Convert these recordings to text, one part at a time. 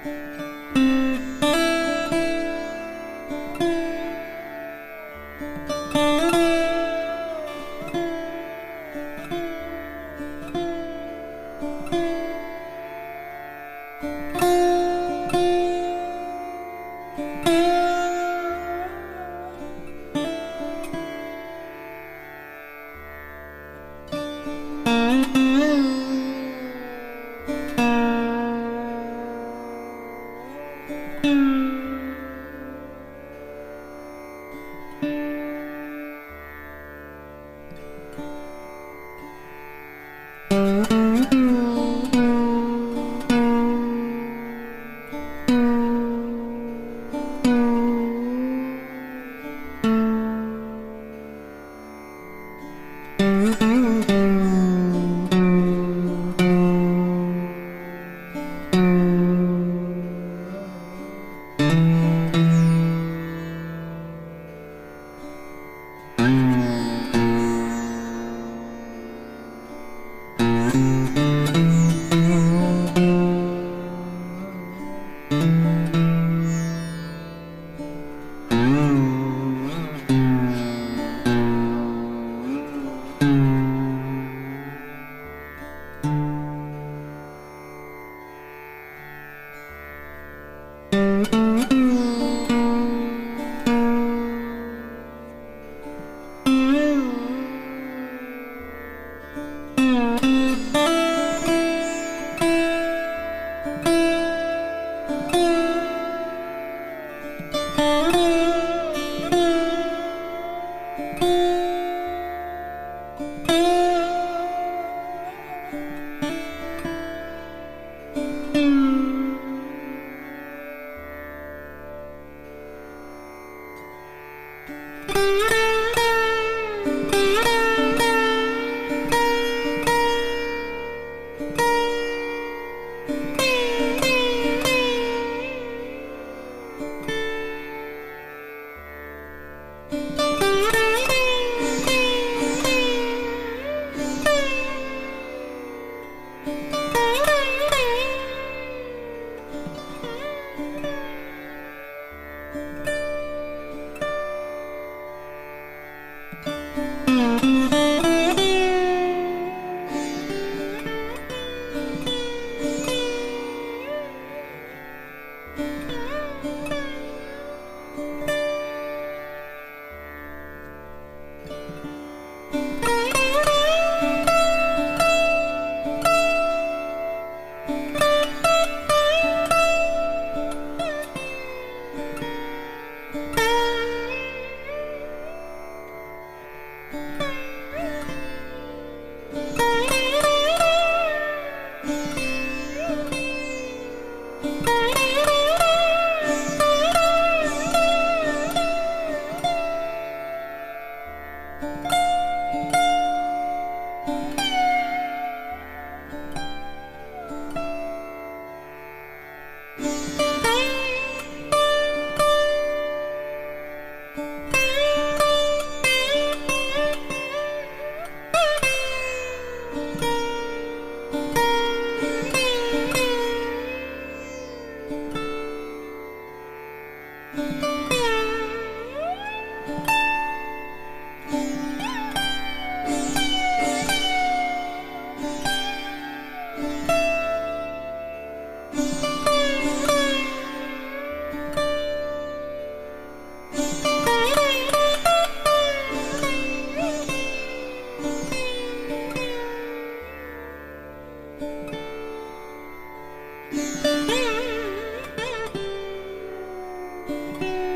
Thank you.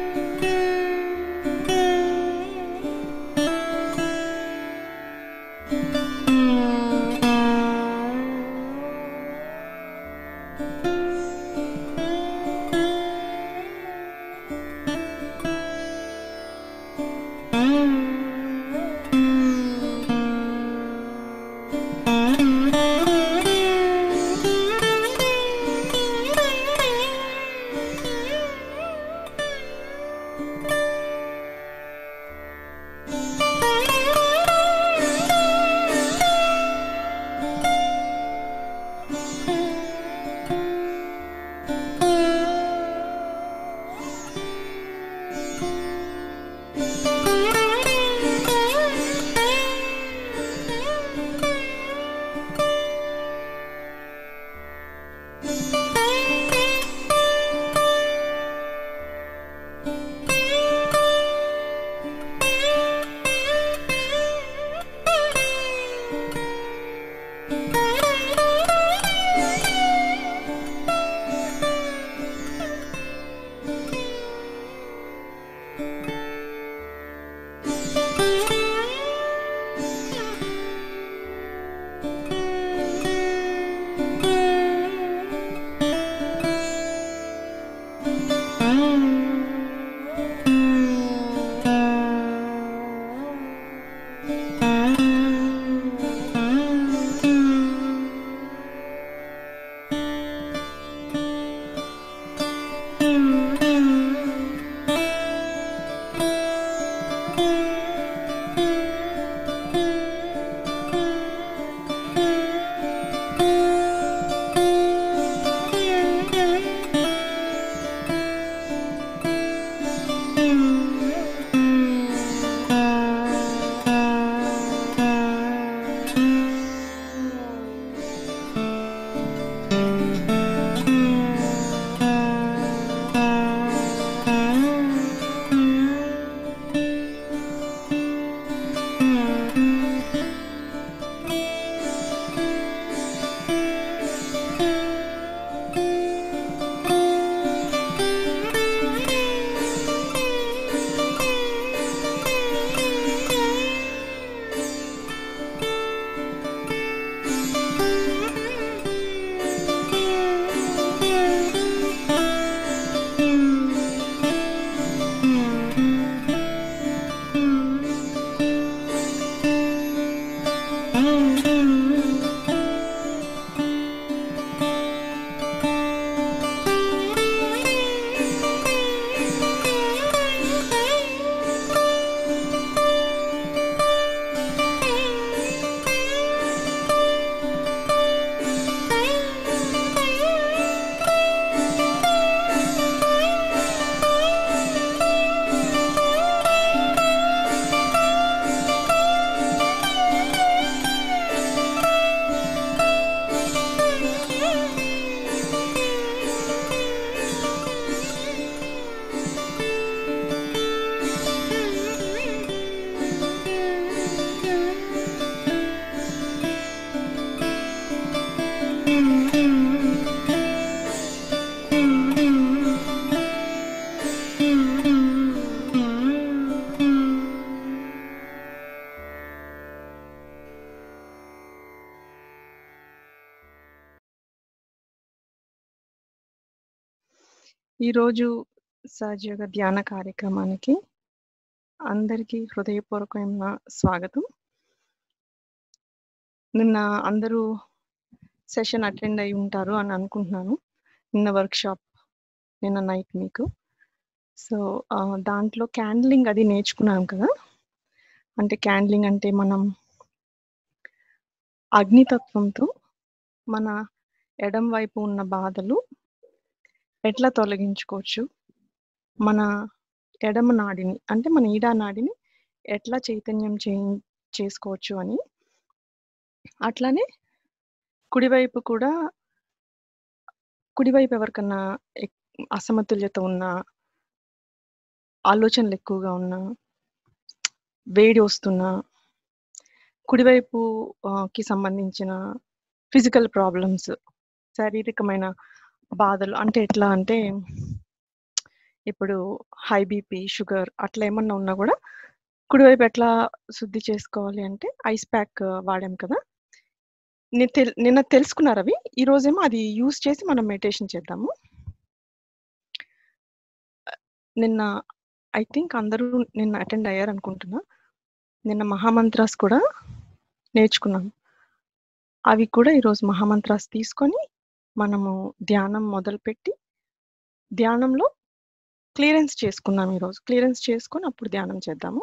ఈరోజు సహజయోగ ధ్యాన కార్యక్రమానికి అందరికీ హృదయపూర్వకమైన స్వాగతం. నిన్న అందరూ సెషన్ అటెండ్ అయ్యి ఉంటారు అని అనుకుంటున్నాను. నిన్న వర్క్‌షాప్ నిన్న నైట్ మీకు. సో, ఆహ్, దాంట్లో క్యాండిలింగ్ అది నేర్చుకున్నాం కదా! అంటే క్యాండిలింగ్ అంటే మనం అగ్నితత్వంతో మన ఎడమ వైపు ఉన్న బాధలు ఎట్లా తొలగించుకోవచ్చు? మన ఎడమ నాడిని అంటే మన ఈడా నాడిని ఎట్లా చైతన్యం చేయిం చేసుకోవచ్చు అని. అట్లానే కుడివైపు కూడా కుడివైపు ఎవరికన్నా ఎక్ అసమతుల్యత ఉన్నా ఆలోచనలు ఎక్కువగా ఉన్నా, వేడి వస్తున్నా, కుడివైపు ఆహ్, కి సంబంధించిన ఫిజికల్ ప్రాబ్లమ్స్, శారీరకమైన బాధలు అంటే ఎట్లా అంటే ఇప్పుడు హై బీపీ, షుగర్ అట్లా ఏమన్నా ఉన్నా గూడా కుడివైపు ఎట్లా శుద్ధి చేసుకోవాలి అంటే ఐస్ ప్యాక్ వాడాం కదా! ని తెల్ నిన్న తెలుసుకున్నారవి. ఈరోజేమో అది యూజ్ చేసి మనం మెడిటేషన్ చేద్దాము. ఆహ్, నిన్న ఐ థింక్ అందరూ నిన్న అటెండ్ అయ్యారనుకుంటున్నా. నిన్న మహామంత్రాస్ కూడా నేర్చుకున్నాం. అవి కూడా ఈరోజు మహామంత్రాస్ తీసుకొని మనము ధ్యానం మొదలుపెట్టి ధ్యానంలో క్లియరెన్స్ చేసుకుందాం ఈరోజు. క్లియరెన్స్ చేసుకొని అప్పుడు ధ్యానం చేద్దాము.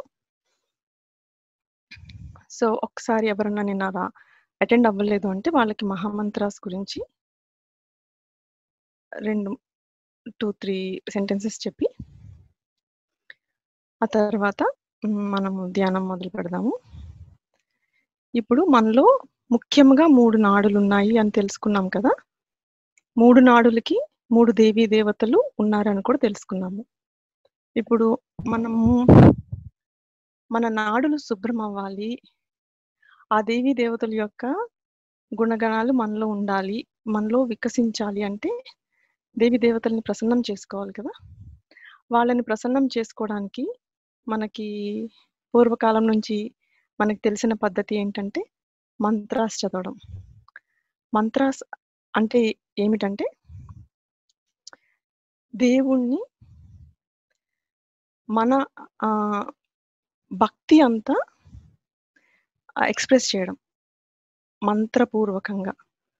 సో, ఒకసారి ఎవరన్నా నిన్న రా అటెండ్ అవ్వలేదు అంటే వాళ్ళకి మహామంత్రాస్ గురించి 2, 2, 3 సెంటెన్సెస్ చెప్పి ఆ తర్వాత హ్మ్, మనము ధ్యానం మొదలు పెడదాము. ఇప్పుడు మనలో ముఖ్యంగా 3 నాడులున్నాయి అని తెలుసుకున్నాం కదా! 3 నాడులకి 3 దేవీ దేవతలు ఉన్నారని కూడా తెలుసుకున్నాము. ఇప్పుడు మనము మన నాడులు శుభ్రం అవ్వాలి. ఆ దేవీ దేవతల యొక్క గుణగణాలు మనలో ఉండాలి. మనలో వికసించాలి అంటే దేవీ దేవతల్ని ప్రసన్నం చేసుకోవాలి కదా! వాళ్ళని ప్రసన్నం చేసుకోవడానికి మనకి పూర్వకాలం నుంచి మనకు తెలిసిన పద్ధతి ఏంటంటే మంత్రాస్ చదవడం. మంత్రాస్ అంటే ఏమిటంటే దేవుణ్ణి మన ఆహ్, భక్తి అంతా ఆహ్, ఎక్స్‌ప్రెస్ చేయడం. మంత్రపూర్వకంగా.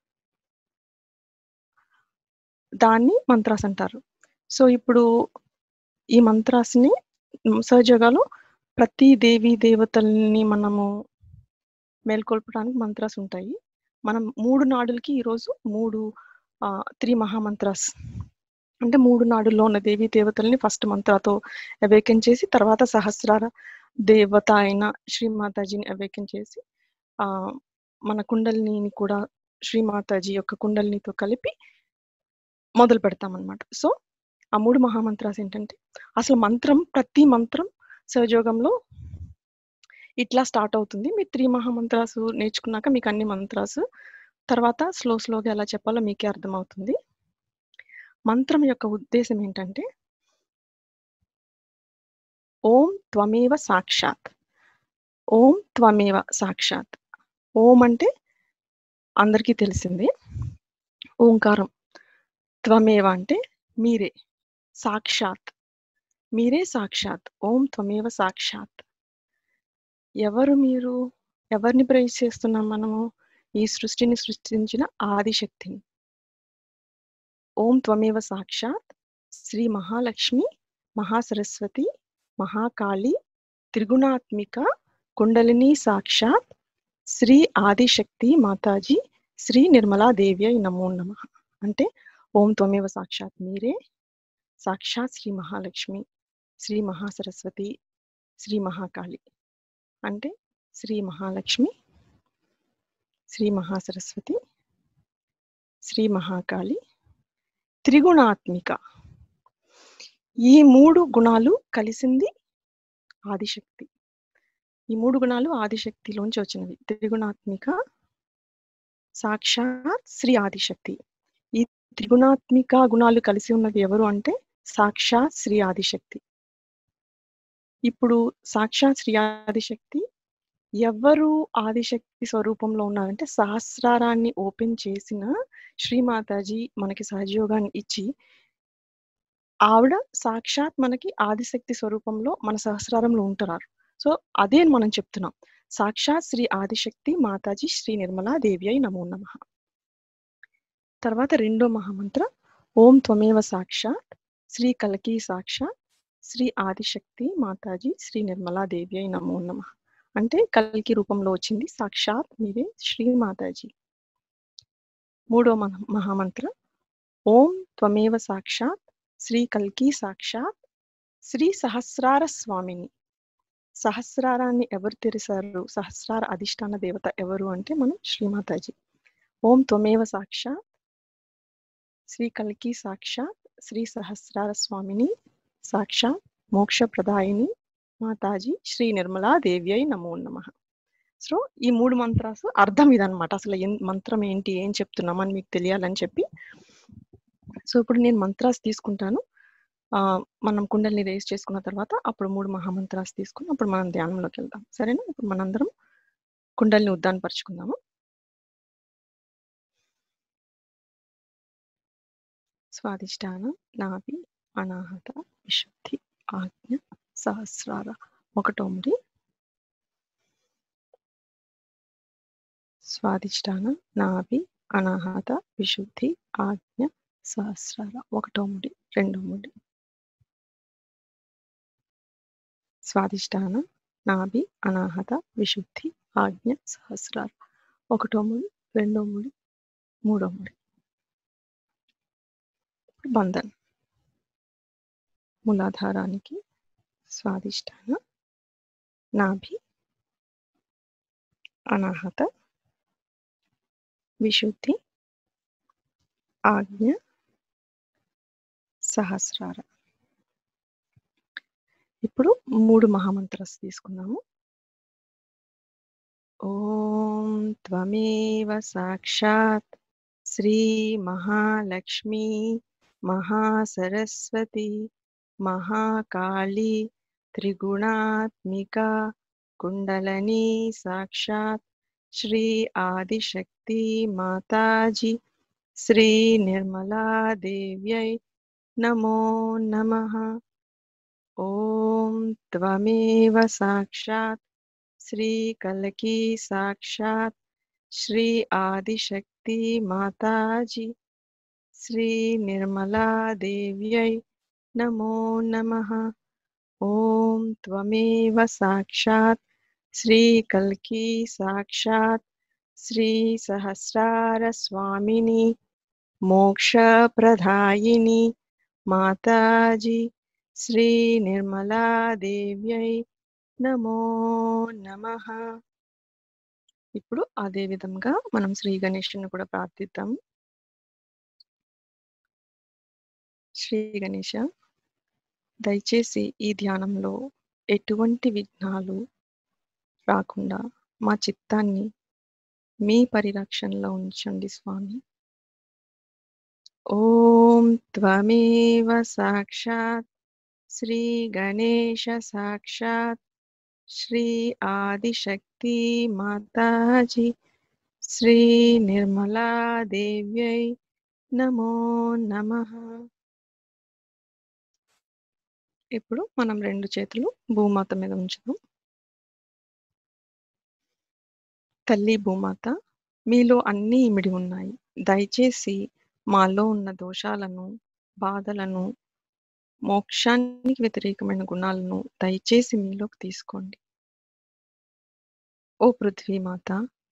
దాన్ని మంత్రాస్ అంటారు. సో, ఇప్పుడు ఈ మంత్రాస్‌ని హ్మ్, సహజయోగాలో ప్రతి దేవీ దేవతల్ని మనము మేల్కొల్పడానికి మంత్రాస్ ఉంటాయి. మనం 3 నాడులకి ఈరోజు 3 ఆహ్, 3 మహామంత్రాస్ అంటే 3 నాడుల్లో ఉన్న దేవీ దేవతల్ని ఫస్ట్ మంత్రాతో అవేకెన్ చేసి తర్వాత సహస్రార దేవత అయిన శ్రీ మాతాజీని అవేకెన్ చేసి ఆహ్, మన కుండలినిని కూడా శ్రీ మాతాజీ యొక్క కుండలినితో కలిపి మొదలు పెడతామనమాట. సో, ఆ 3 మహామంత్రాస్ ఏంటంటే అసలు మంత్రం ప్రతి మంత్రం సహజయోగంలో ఇట్లా స్టార్ట్ అవుతుంది. మీరు 3 మహామంత్రాస్ నేర్చుకున్నాక మీకు అన్ని మంత్రాస్ తర్వాత స్లో స్లోగా ఎలా చెప్పాలో మీకే అర్థమవుతుంది. మంత్రం యొక్క ఉద్దేశ్యం ఏంటంటే ఓం త్వమేవ సాక్షాత్. ఓం త్వమేవ సాక్షాత్. ఓం అంటే అందరికీ తెలిసిందే. ఓంకారం. త్వమేవ అంటే మీరే. సాక్షాత్. మీరే సాక్షాత్. ఓం త్వమేవ సాక్షాత్. ఎవరు మీరు? ఎవరిని ప్రైజ్ చేస్తున్నాం మనము? ఈ సృష్టిని సృష్టించిన ఆదిశక్తిని. ఓం త్వమేవ సాక్షాత్ శ్రీ మహాలక్ష్మి, మహాసరస్వతి, మహాకాళి, త్రిగుణాత్మిక, కుండలిని సాక్షాత్, శ్రీ ఆదిశక్తి మాతాజీ, శ్రీ నిర్మలా దేవ్యై నమో నమః. అంటే ఓం త్వమేవ సాక్షాత్ మీరే, సాక్షాత్ శ్రీ మహాలక్ష్మి, శ్రీ మహాసరస్వతి, శ్రీ మహాకాళి. అంటే శ్రీ మహాలక్ష్మి శ్రీ మహాసరస్వతి, శ్రీ మహాకాళి, త్రిగుణాత్మిక. ఈ 3 గుణాలు కలిసింది ఆదిశక్తి. ఈ 3 గుణాలు ఆదిశక్తిలోంచి వచ్చినవి. త్రిగుణాత్మిక సాక్షాత్ శ్రీ ఆదిశక్తి. ఈ త్రిగుణాత్మిక గుణాలు కలిసి ఉన్నది ఎవరు అంటే సాక్షాత్ శ్రీ ఆదిశక్తి. ఇప్పుడు సాక్షాత్ శ్రీ ఆదిశక్తి ఎవ్వరు ఆదిశక్తి స్వరూపంలో ఉన్నారంటే సహస్రారాన్ని ఓపెన్ చేసిన శ్రీ మాతాజీ మనకి సహజయోగాన్ని ఇచ్చి ఆవిడ సాక్షాత్ మనకి ఆదిశక్తి స్వరూపంలో మన సహస్రారంలో ఉంటున్నారు సో అదే మనం చెప్తున్నాం సాక్షాత్ శ్రీ ఆదిశక్తి మాతాజీ శ్రీ నిర్మలా దేవి అయి నమో నమ తర్వాత రెండో మహామంత్ర ఓం త్వమేవ సాక్షాత్ శ్రీ కలకి సాక్షాత్ శ్రీ ఆదిశక్తి మాతాజీ శ్రీ నిర్మలా దేవి అయి నమో నమ అంటే కల్కి రూపంలో వచ్చింది సాక్షాత్ మీరే శ్రీ మాతాజీ మూడో మహ మహామంత్ర ఓం త్వమేవ సాక్షాత్ శ్రీ కల్కి సాక్షాత్ శ్రీ సహస్రార స్వామిని సహస్రారాన్ని ఎవరు తెరిసారు సహస్రార అధిష్టాన దేవత ఎవరు అంటే మనం శ్రీమాతాజీ ఓం త్వమేవ సాక్షాత్ శ్రీ కల్కి సాక్షాత్ శ్రీ సహస్రార స్వామిని సాక్షాత్ మోక్ష ప్రదాయిని మాతాజీ శ్రీ నిర్మలా దేవ్యై నమో నమ సో ఈ మూడు మంత్రాలు అర్థం ఇదనమాట అసలు ఏం మంత్రం ఏంటి ఏం చెప్తున్నామని మీకు తెలియాలని చెప్పి సో ఇప్పుడు నేను మంత్రాస్ తీసుకుంటాను ఆ, మనం కుండల్ని రేస్ చేసుకున్న తర్వాత అప్పుడు మూడు మహామంత్రాస్ తీసుకుని అప్పుడు మనం ధ్యానంలోకి వెళ్దాం సరేనా ఇప్పుడు మనందరం కుండల్ని ఉద్దానపరుచుకుందాము స్వాదిష్టానం నాభి అనాహత విశుద్ధి ఆజ్ఞ సహస్రార ఒకటో ముడి స్వాదిష్టానం నాభి అనాహత విశుద్ధి ఆజ్ఞ సహస్రార ఒకటో ముడి రెండో ముడి స్వాదిష్టానం నాభి అనాహత విశుద్ధి ఆజ్ఞ సహస్రార ఒకటో ముడి రెండో ముడి మూడో ముడి బంధన్ మూలాధారానికి స్వాదిష్టాన నాభి అనాహత విశుద్ధి ఆజ్ఞ సహస్రార ఇప్పుడు మూడు మహామంత్రాలు తీసుకుందాము ఓం త్వమేవ సాక్షాత్ శ్రీ మహాలక్ష్మి మహాసరస్వతి మహాకాళి త్రిగుణాత్మిక కుండలని సాక్షాత్ శ్రీ ఆదిశక్తి మాతాజీ శ్రీ నిర్మలా దేవ్యై నమో నమః ఓం త్వమేవ సాక్షాత్ శ్రీ కలకి సాక్షాత్ శ్రీ ఆదిశక్తి మాతాజీ శ్రీ నిర్మలా దేవ్యై నమో నమః ఓం త్వమేవ సాక్షాత్ శ్రీ కల్కి సాక్షాత్ శ్రీ సహస్రార స్వామిని మోక్ష ప్రదాయిని మాతాజీ శ్రీ నిర్మలా దేవ్యై నమో నమః ఇప్పుడు అదే విధంగా మనం శ్రీ గణేశుని కూడా ప్రార్థిద్దాం శ్రీ గణేశ దయచేసి ఈ ధ్యానంలో ఎటువంటి విఘ్నాలు రాకుండా మా చిత్తాన్ని మీ పరిరక్షణలో ఉంచండి స్వామి ఓం త్వమేవ సాక్షాత్ శ్రీ గణేశ సాక్షాత్ శ్రీ ఆదిశక్తి మాతాజీ శ్రీ నిర్మలా దేవ్యై నమో నమః ఇప్పుడు మనం రెండు చేతులు భూమాత మీద ఉంచుదాం తల్లి భూమాత మీలో అన్నీ ఇమిడి ఉన్నాయి దయచేసి మాలో ఉన్న దోషాలను బాధలను మోక్షానికి వ్యతిరేకమైన గుణాలను దయచేసి మీలోకి తీసుకోండి ఓ పృథ్వీమాత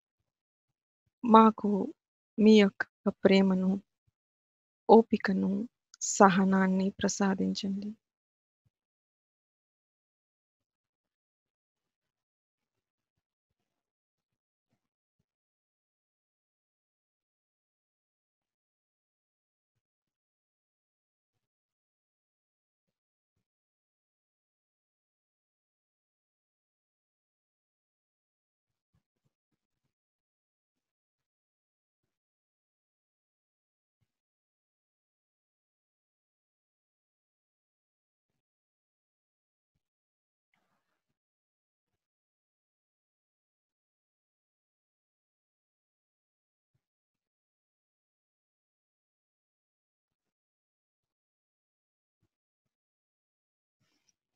మాకు మీ యొక్క ప్రేమను ఓపికను సహనాన్ని ప్రసాదించండి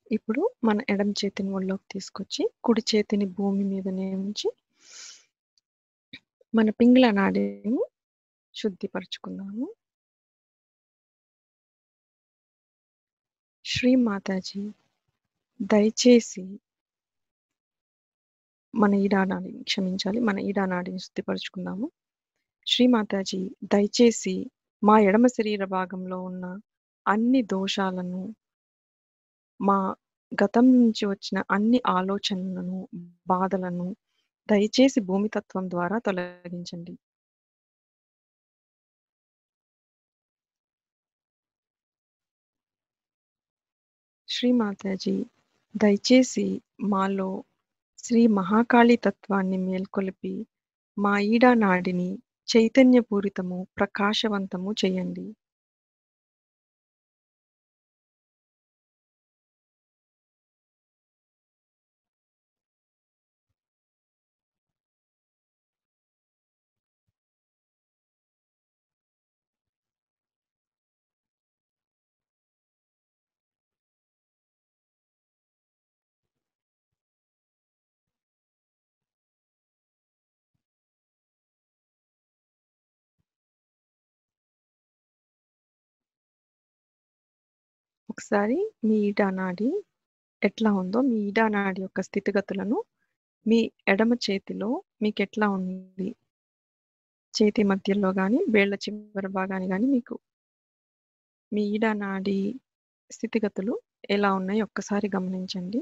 ఇప్పుడు మన ఎడమ చేతిని ఒళ్ళోకి తీసుకొచ్చి కుడి చేతిని భూమి మీదనే ఉంచి మన పింగళ నాడిని శుద్ధిపరచుకుందాము శ్రీ మాతాజీ దయచేసి మన ఈడానాడిని క్షమించాలి మన ఈడానాడిని శుద్ధిపరచుకుందాము శ్రీ మాతాజీ దయచేసి మా ఎడమ శరీర భాగంలో ఉన్న అన్ని దోషాలను మా గతం నుంచి వచ్చిన అన్ని ఆలోచనలను బాధలను దయచేసి భూమితత్వం ద్వారా తొలగించండి శ్రీ మాతాజీ దయచేసి మాలో శ్రీ మహాకాళి తత్వాన్ని మేల్కొలిపి మా ఈడా నాడిని చైతన్యపూరితము ప్రకాశవంతము చేయండి ఒకసారి మీ ఈడానాడి ఎట్లా ఉందో మీ ఈడానాడి యొక్క స్థితిగతులను మీ ఎడమ చేతిలో మీకు ఎట్లా ఉంది చేతి మధ్యలో కానీ వేళ్ల చివరి భాగాన్ని కానీ మీకు మీ ఈడానాడి స్థితిగతులు ఎలా ఉన్నాయి ఒక్కసారి గమనించండి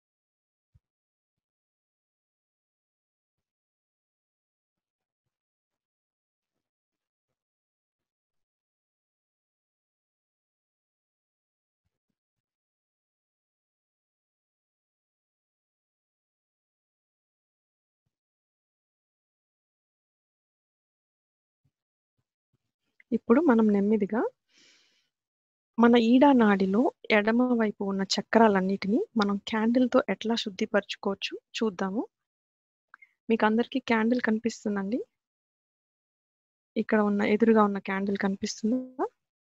ఇప్పుడు మనం నెమ్మదిగా మన ఈడా నాడిలో ఎడమ వైపు ఉన్న చక్రాలన్నిటినీ మనం క్యాండిల్తో ఎట్లా శుద్ధిపరచుకోవచ్చు చూద్దాము మీకు అందరికీ క్యాండిల్ కనిపిస్తుందండి ఇక్కడ ఉన్న ఎదురుగా ఉన్న క్యాండిల్ కనిపిస్తుందా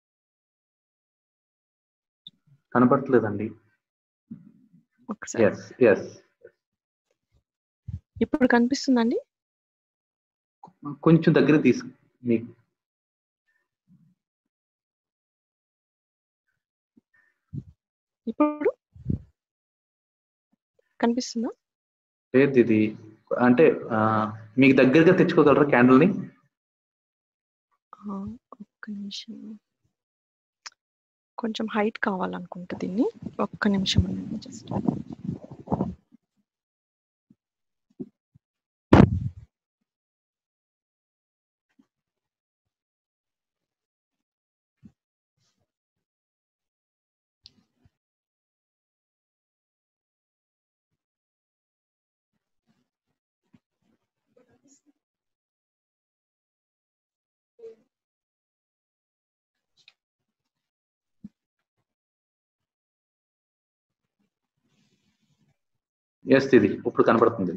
కనపడట్లేదండి ఒకసారి ఎస్ ఎస్ ఇప్పుడు కనిపిస్తుందండి కొంచెం దగ్గర తీసు మీకు ఇప్పుడు కనిపిస్తుందా లేదు ఇది అంటే ఆ, మీకు దగ్గరగా తెచ్చుకోగలరా క్యాండిల్ ని ఆ, ఒక్క నిమిషం కొంచెం హైట్ కావాలనుకుంటా దీన్ని ఒక్క నిమిషం అండి జస్ట్ ఎస్ ఇది ఇప్పుడు కనపడుతుంది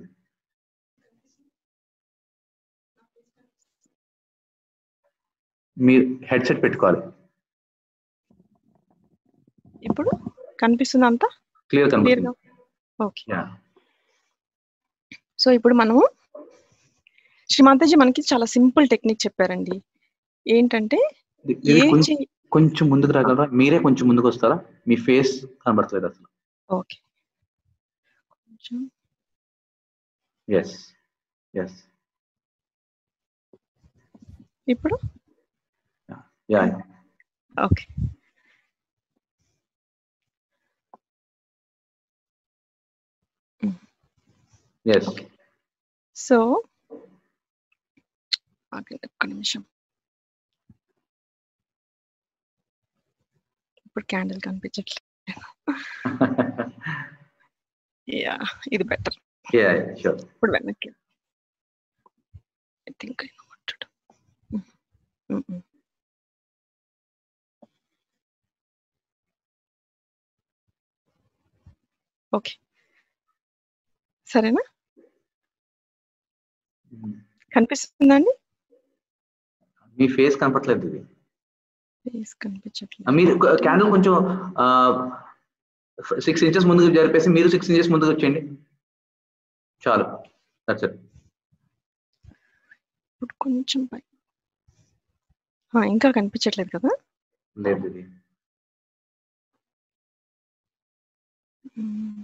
మీరు హెడ్సెట్ పెట్టుకోవాలి ఇప్పుడు కనిపిస్తుందా అంతా క్లియర్ క్లియర్ గా కనపడుతుంది ఓకే యా సో ఇప్పుడు మనము శ్రీమాతాజీ మనకి చాలా సింపుల్ టెక్నిక్ చెప్పారండి ఏంటంటే ఇది ఏ కొంచెం చెయ్యి కొంచెం ముందుకు రాగలరా మీరే కొంచెం ముందుకు వస్తారా మీ ఫేస్ కనబడట్లేదు అసలు ఓకే కొంచెం ఎస్ ఎస్ ఇప్పుడు యా ఓకే ఎస్ సో ఆగండి ఒక్క నిమిషం ఇప్పుడు క్యాండిల్ కనిపించట్లేదు యా ఇది బెటర్ యా షూర్ ఇప్పుడు వెనక్కి I think I know what to do okay సరేనా కనిపిస్తుందండి మీ ఫేస్ కనపట్లేదు ఇది ఫేస్ ఆ, కనిపించట్లేదు మీరు క్యాండిల్ కొంచెం ఆ, సిక్స్ ఇంచెస్ ముందుకు జరిపేసి మీరు సిక్స్ ఇంచెస్ ముందుకు వచ్చేయండి చాలు దట్స్ ఇట్ ఇప్పుడు కొంచెం పై ఆ, ఇంకా కనిపించట్లేదు కదా లేదు ఇది మ్మ్.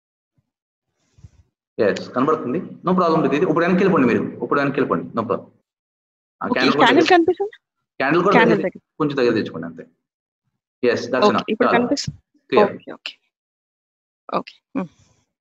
ఎస్ కనబడుతుంది నో ప్రాబ్లం ఇది ఇప్పుడు వెనక్కి వెళ్ళిపోండి మీరు ఇప్పుడు వెనక్కి వెళ్ళిపోండి నో ప్రాబ్లం ఓకే ఈ క్యాండిల్ కనిపిస్తుంది క్యాండిల్ కూడా క్యాండిల్ దగ్గర- దగ్గర కొంచెం దగ్గర తెచ్చుకోండి అంతే ఎస్ దట్స్ ఓకే ఇప్పుడు కనిపిస్తుంది clear okay okay okay hmm.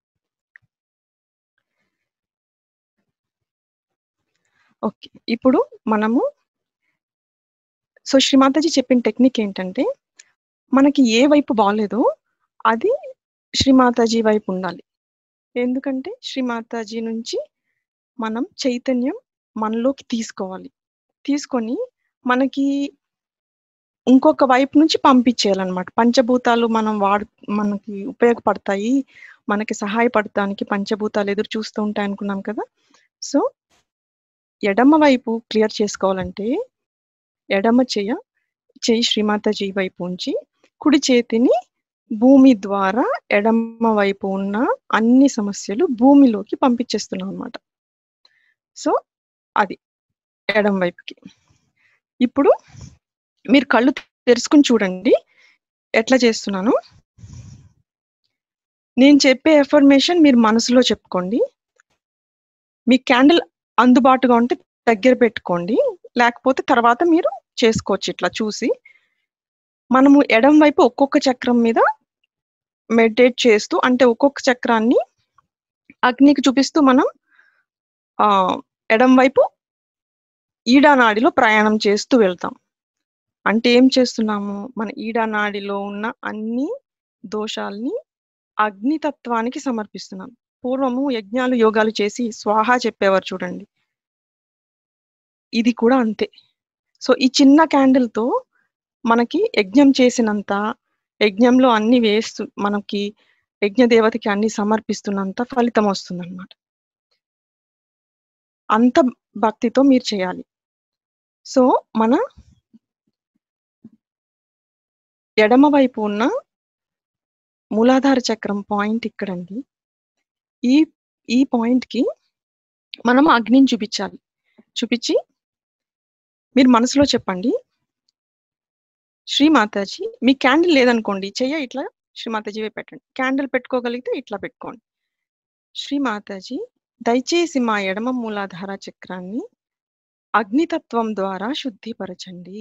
Okay ఇప్పుడు మనము సో శ్రీమాతాజీ చెప్పిన టెక్నిక్ ఏంటంటే మనకి ఏ వైపు బాగాలేదో అది శ్రీమాతాజీ వైపు ఉండాలి ఎందుకంటే శ్రీమాతాజీ నుంచి మనం చైతన్యం మనలోకి తీసుకోవాలి తీసుకొని మనకి ఇంకొక వైపు నుంచి పంపించేయాలన్నమాట పంచభూతాలు మనం వాడు మనకి ఉపయోగపడతాయి మనకి సహాయపడటానికి పంచభూతాలు ఎదురు చూస్తూ ఉంటాయి అనుకున్నాం కదా సో ఎడమ వైపు క్లియర్ చేసుకోవాలంటే ఎడమ చెయ్య చెయ్యి శ్రీమాతాజీ వైపు ఉంచి కుడి చేతిని భూమి ద్వారా ఎడమ వైపు ఉన్న అన్ని సమస్యలు భూమిలోకి పంపించేస్తున్నాం అనమాట సో అది ఎడమ వైపుకి ఇప్పుడు మీరు కళ్ళు తెరుచుకుని చూడండి ఎట్లా చేస్తున్నాను నేను చెప్పే ఎఫర్మేషన్ మీరు మనసులో చెప్పుకోండి మీ క్యాండిల్ అందుబాటుగా ఉంటే దగ్గర పెట్టుకోండి లేకపోతే తర్వాత మీరు చేసుకోవచ్చు ఇట్లా చూసి మనము ఎడం వైపు ఒక్కొక్క చక్రం మీద మెడిటేట్ చేస్తూ అంటే ఒక్కొక్క చక్రాన్ని అగ్నికి చూపిస్తూ మనం ఆ ఎడం వైపు ఈడా నాడిలో ప్రయాణం చేస్తూ వెళ్తాం అంటే ఏం చేస్తున్నాము మన ఈడా నాడిలో ఉన్న అన్ని దోషాల్ని అగ్నితత్వానికి సమర్పిస్తున్నాం పూర్వము యజ్ఞాలు యోగాలు చేసి స్వాహా చెప్పేవారు చూడండి ఇది కూడా అంతే సో ఈ చిన్న క్యాండిల్ తో మనకి యజ్ఞం చేసినంత యజ్ఞంలో అన్ని వేస్తూ మనకి యజ్ఞ దేవతకి అన్ని సమర్పిస్తున్నంత ఫలితం వస్తుంది అనమాట అంత భక్తితో మీరు చేయాలి సో మన ఎడమ వైపు ఉన్న మూలాధార చక్రం పాయింట్ ఇక్కడండి ఈ ఈ పాయింట్ కి మనం అగ్నిని చూపించాలి చూపించి మీరు మనసులో చెప్పండి శ్రీ మాతాజీ మీ క్యాండిల్ లేదనుకోండి చెయ్య ఇట్లా శ్రీ మాతాజీ వైపు పెట్టండి క్యాండిల్ పెట్టుకోగలిగితే ఇట్లా పెట్టుకోండి శ్రీ మాతాజీ దయచేసి మా ఎడమ మూలాధార చక్రాన్ని అగ్నితత్వం ద్వారా శుద్ధిపరచండి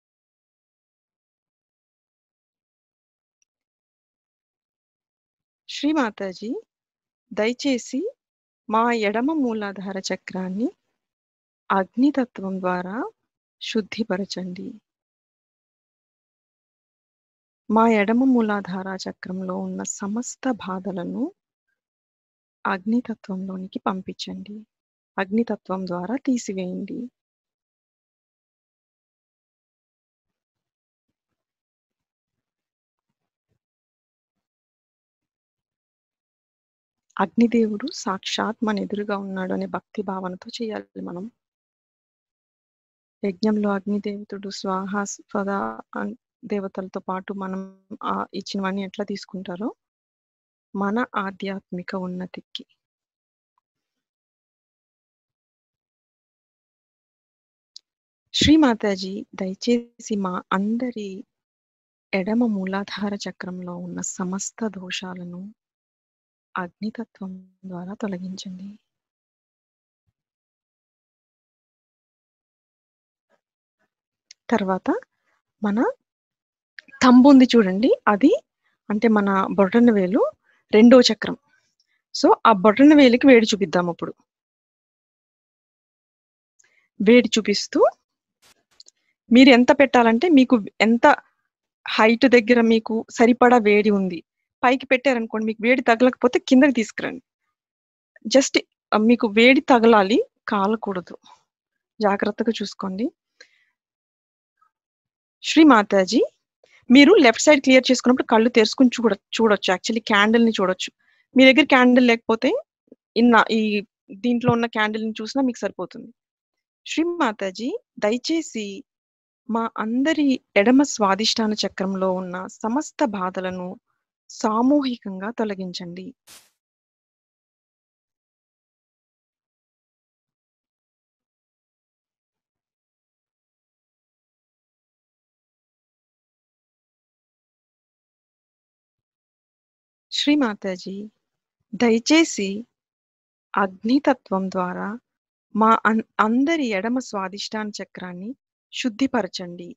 శ్రీ మాతాజీ దయచేసి మా ఎడమ మూలాధార చక్రాన్ని అగ్నితత్వం ద్వారా శుద్ధిపరచండి మా ఎడమ మూలాధార చక్రంలో ఉన్న సమస్త బాధలను అగ్నితత్వంలోనికి పంపించండి అగ్నితత్వం ద్వారా తీసివేయండి అగ్నిదేవుడు సాక్షాత్ మన ఎదురుగా ఉన్నాడు అనే భక్తి భావనతో చేయాలి మనం యజ్ఞంలో అగ్నిదేవతుడు స్వాహ స్వద అన్- దేవతలతో పాటు మనం ఆ ఇచ్చినవన్నీ ఎట్లా తీసుకుంటారో మన ఆధ్యాత్మిక ఉన్నతికి శ్రీ మాతాజీ దయచేసి మా అందరి ఎడమ మూలాధార చక్రంలో ఉన్న సమస్త దోషాలను అగ్నితత్వం ద్వారా తొలగించండి తర్వాత మన తంబు ఉంది చూడండి అది అంటే మన బొటన వేలు రెండో చక్రం సో ఆ బొటన వేలికి వేడి చూపిద్దాం అప్పుడు వేడి చూపిస్తూ మీరు ఎంత పెట్టాలంటే మీకు ఎంత హైట్ దగ్గర మీకు సరిపడా వేడి ఉంది పైకి పెట్టారనుకోండి మీకు వేడి తగలకపోతే కిందకి తీసుకురండి జస్ట్ మీకు వేడి తగలాలి కాలకూడదు జాగ్రత్తగా చూసుకోండి శ్రీ మాతాజీ మీరు లెఫ్ట్ సైడ్ క్లియర్ చేసుకున్నప్పుడు కళ్ళు తెరుచుకుని చూడ చూడొచ్చు యాక్చువల్లీ క్యాండిల్ ని చూడొచ్చు మీ దగ్గర క్యాండిల్ లేకపోతే ఇన్న ఈ దీంట్లో ఉన్న క్యాండిల్ ని చూసినా మీకు సరిపోతుంది శ్రీ మాతాజీ దయచేసి మా అందరి ఎడమ స్వాదిష్టాన చక్రంలో ఉన్న సమస్త బాధలను సామూహికంగా తొలగించండి శ్రీ మాతాజీ దయచేసి అగ్నితత్వం ద్వారా మా అన్ అందరి ఎడమ స్వాదిష్టాన చక్రాన్ని శుద్ధిపరచండి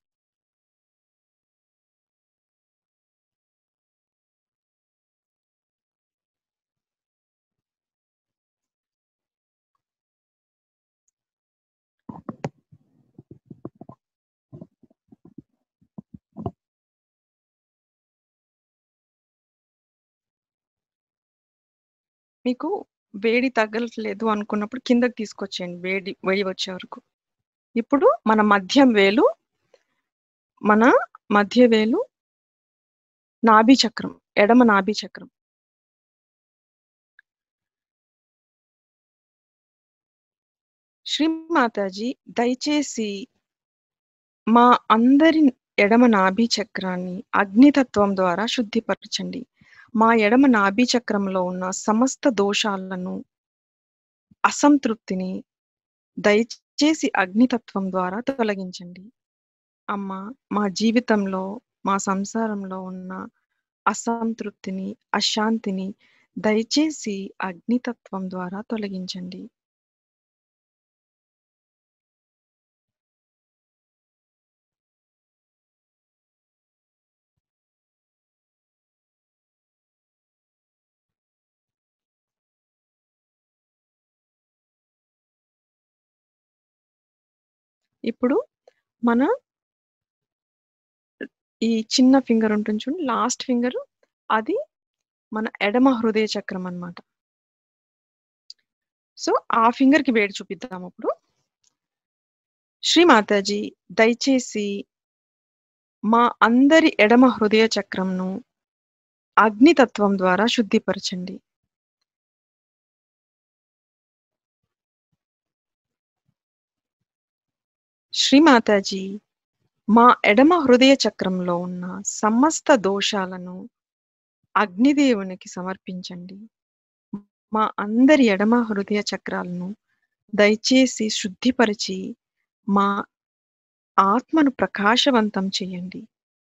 మీకు వేడి తగ్గట్లేదు అనుకున్నప్పుడు కిందకి తీసుకొచ్చేయండి వేడి వేడి వచ్చే వరకు ఇప్పుడు మన మధ్యం వేలు మన మధ్య వేలు నాభి చక్రం ఎడమ నాభి చక్రం శ్రీ మాతాజీ దయచేసి మా అందరి ఎడమ నాభి చక్రాన్ని అగ్నితత్వం ద్వారా శుద్ధిపరచండి మా ఎడమ నాభి చక్రంలో ఉన్న సమస్త దోషాలను అసంతృప్తిని దయచేసి అగ్నితత్వం ద్వారా తొలగించండి అమ్మ మా జీవితంలో మా సంసారంలో ఉన్న అసంతృప్తిని అశాంతిని దయచేసి అగ్నితత్వం ద్వారా తొలగించండి ఇప్పుడు మన ఈ చిన్న ఫింగర్ ఉంటుంది చూడండి లాస్ట్ ఫింగర్ అది మన ఎడమ హృదయ చక్రం అన్నమాట సో ఆ ఫింగర్ కి వేడి చూపిద్దాం ఇప్పుడు శ్రీ మాతాజీ దయచేసి మా అందరి ఎడమ హృదయ చక్రంను అగ్నితత్వం ద్వారా శుద్ధిపరచండి శ్రీ మాతాజీ మా ఎడమ హృదయ చక్రంలో ఉన్న సమస్త దోషాలను అగ్నిదేవునికి సమర్పించండి మా అందరి ఎడమ హృదయ చక్రాలను దయచేసి శుద్ధిపరిచి మా ఆత్మను ప్రకాశవంతం చేయండి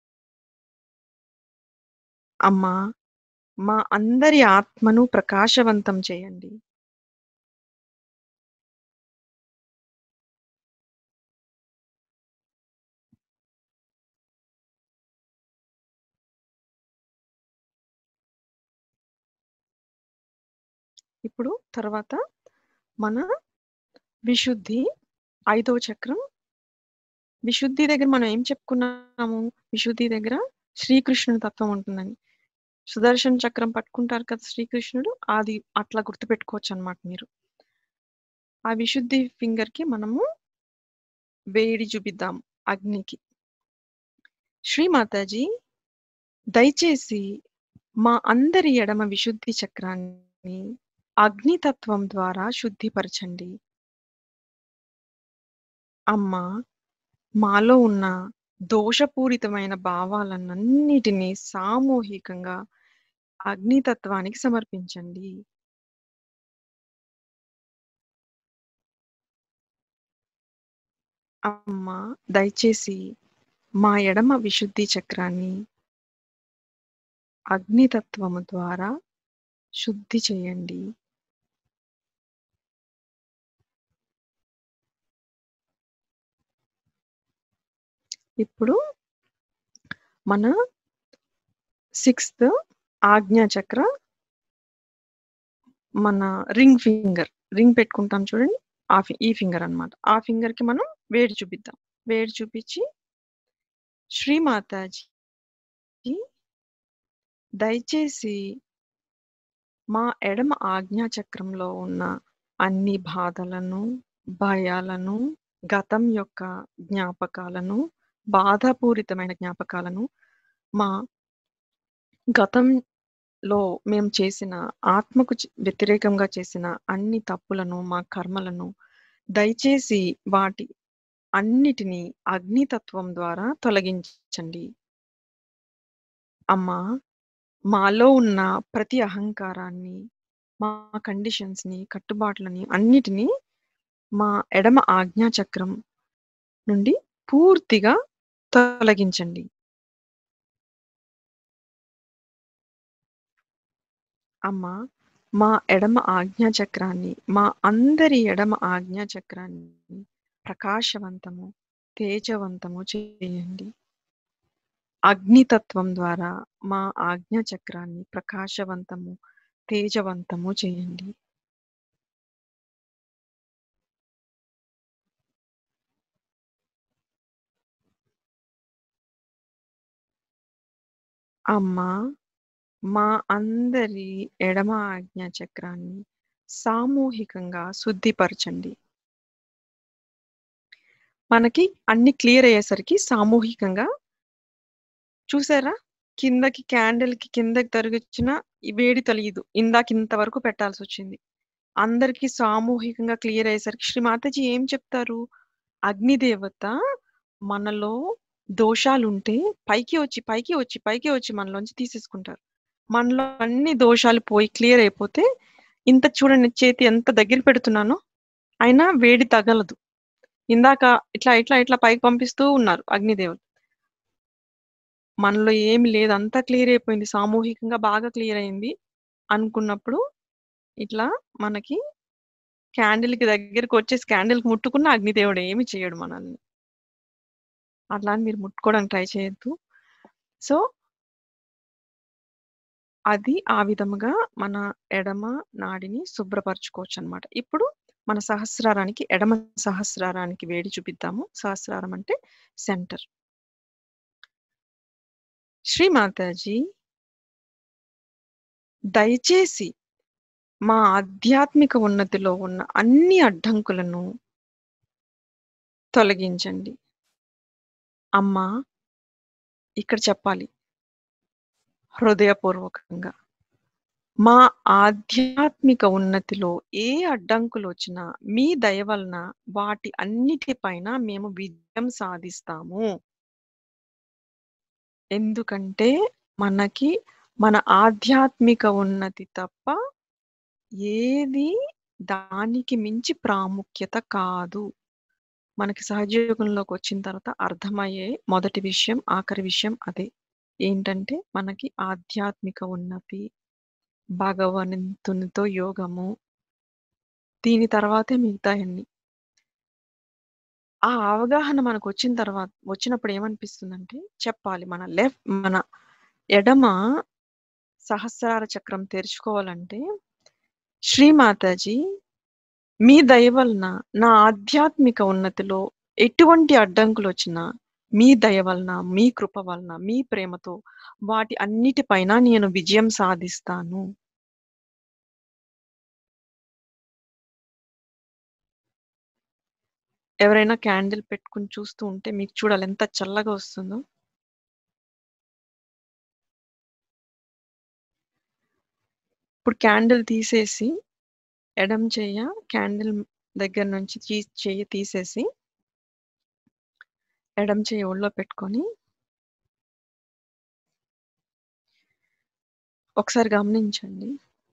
అమ్మా మా అందరి ఆత్మను ప్రకాశవంతం చేయండి ఇప్పుడు తర్వాత మన విశుద్ధి ఐదవ చక్రం విశుద్ధి దగ్గర మనం ఏం చెప్పుకున్నాము విశుద్ధి దగ్గర శ్రీకృష్ణుని తత్వం ఉంటుందని సుదర్శన చక్రం పట్టుకుంటారు కదా శ్రీకృష్ణుడు అది అట్లా గుర్తుపెట్టుకోవచ్చు అనమాట మీరు ఆ విశుద్ధి ఫింగర్ కి మనము వేడి చూపిద్దాం అగ్నికి శ్రీ మాతాజీ దయచేసి మా అందరి ఎడమ విశుద్ధి చక్రాన్ని అగ్నితత్వం ద్వారా శుద్ధిపరచండి అమ్మా మాలో ఉన్న దోషపూరితమైన భావాలన్నిటినీ సామూహికంగా అగ్నితత్వానికి సమర్పించండి అమ్మా దయచేసి మా ఎడమ విశుద్ధి చక్రాన్ని అగ్నితత్వము ద్వారా శుద్ధి చేయండి ఇప్పుడు మన సిక్స్త్ ఆజ్ఞా చక్ర మన రింగ్ ఫింగర్ రింగ్ పెట్టుకుంటాం చూడండి ఆ ఫి- ఈ ఫింగర్ అన్నమాట ఆ ఫింగర్ కి మనం వేడి చూపిద్దాం వేడి చూపించి శ్రీ మాతాజీ దయచేసి మా ఎడమ ఆజ్ఞా చక్రంలో ఉన్న అన్ని బాధలను భయాలను గతం యొక్క జ్ఞాపకాలను బాధాపూరితమైన జ్ఞాపకాలను మా గతంలో మేము చేసిన ఆత్మకు చి- వ్యతిరేకంగా చేసిన అన్ని తప్పులను మా కర్మలను దయచేసి వాటి అన్నిటినీ అగ్నితత్వం ద్వారా తొలగించండి అమ్మా మాలో ఉన్న ప్రతి అహంకారాన్ని, మా కండిషన్స్‌ని, కట్టుబాట్లని అన్నిటిని మా ఎడమ ఆజ్ఞా చక్రం నుండి పూర్తిగా తొలగించండి. అమ్మా! మా ఎడమ ఆజ్ఞా చక్రాన్ని, మా అందరి ఎడమ ఆజ్ఞా చక్రాన్ని ప్రకాశవంతము, తేజవంతము చేయండి. అగ్నితత్వం ద్వారా మా ఆజ్ఞా చక్రాన్ని ప్రకాశవంతము, తేజవంతము చేయండి. అమ్మా! మా అందరి ఎడమ ఆజ్ఞా చక్రాన్ని సామూహికంగా శుద్ధిపరచండి. మనకి అన్ని క్లియర్ అయ్యేసరికి సామూహికంగా చూసారా? కిందకి క్యాండిల్‌కి కిందకి తరిగొచ్చిన ఈ వేడి తెలియదు. ఇందాక ఇంతవరకు పెట్టాల్సొచ్చింది. అందరికి సామూహికంగా క్లియర్ అయ్యేసరికి శ్రీ మాతాజీ ఏం చెప్తారు? అగ్నిదేవత మనలో దోషాలుంటే పైకి వచ్చి, పైకి వచ్చి, పైకి వచ్చి మనలోంచి తీసేసుకుంటారు. మనలో అన్ని దోషాలు పోయి క్లియర్ అయిపోతే ఇంత చూడండి చేతి ఎంత దగ్గర పెడుతున్నానో అయినా వేడి తగలదు. ఇందాక ఇట్లా, ఇట్లా, ఇట్లా పైకి పంపిస్తూ ఉన్నారు అగ్నిదేవత. మనలో ఏమి లేదు. అంతా క్లియర్ అయిపోయింది. సామూహికంగా బాగా క్లియర్ అయింది అనుకున్నప్పుడు ఇట్లా మనకి క్యాండిల్‌కి దగ్గరకొచ్చేసి క్యాండిల్‌కి ముట్టుకున్న అగ్నిదేవుడు ఏమి చేయడు మనల్ని. అట్లా అని మీరు ముట్టుకోవడానికి ట్రై చేయొద్దు. సో అది ఆ విధముగా మన ఎడమ నాడిని శుభ్రపరచుకోవచ్చనమాట. ఇప్పుడు మన సహస్రారానికి ఎడమ సహస్రారానికి వేడి చూపిద్దాము. సహస్రారం అంటే సెంటర్. శ్రీ మాతాజీ దయచేసి మా ఆధ్యాత్మిక ఉన్నతిలో ఉన్న అన్ని అడ్డంకులను తొలగించండి. అమ్మా! ఇక్కడ చెప్పాలి. హృదయపూర్వకంగా. మా ఆధ్యాత్మిక ఉన్నతిలో ఏ అడ్డంకులొచ్చినా మీ దయ వలన వాటి అన్నిటి పైన మేము విజయం సాధిస్తాము. ఎందుకంటే మనకి మన ఆధ్యాత్మిక ఉన్నతి తప్ప ఏది దానికి మించి ప్రాముఖ్యత కాదు. మనకి సహజయోగంలోకొచ్చిన తర్వాత అర్థమయ్యే మొదటి విషయం, ఆఖరి విషయం అదే. ఏంటంటే మనకి ఆధ్యాత్మిక ఉన్నతి, భగవంతునితో యోగము. దీని తర్వాతే మిగతాయన్ని. ఆ అవగాహన మనకొచ్చిన తర్వాత వచ్చినప్పుడు ఏమనిపిస్తుందంటే చెప్పాలి. మన లెఫ్ట్ మన ఎడమ సహస్రార చక్రం తెరుచుకోవాలంటే శ్రీ మాతాజీ మీ దయ వలన నా ఆధ్యాత్మిక ఉన్నతిలో ఎటువంటి అడ్డంకులొచ్చినా మీ దయ వలన, మీ కృప వలన, మీ ప్రేమతో వాటి అన్నిటి పైన నేను విజయం సాధిస్తాను. ఎవరైనా క్యాండిల్ పెట్టుకొని చూస్తూ ఉంటే మీకు చూడాలి ఎంత చల్లగా వస్తుందో. ఇప్పుడు క్యాండిల్ తీసేసి ఎడమ చెయ్య క్యాండిల్ దగ్గర నుంచి తీ చెయ్యి తీసేసి ఎడమ చెయ్యి ఒళ్ళో పెట్టుకొని ఒకసారి గమనించండి.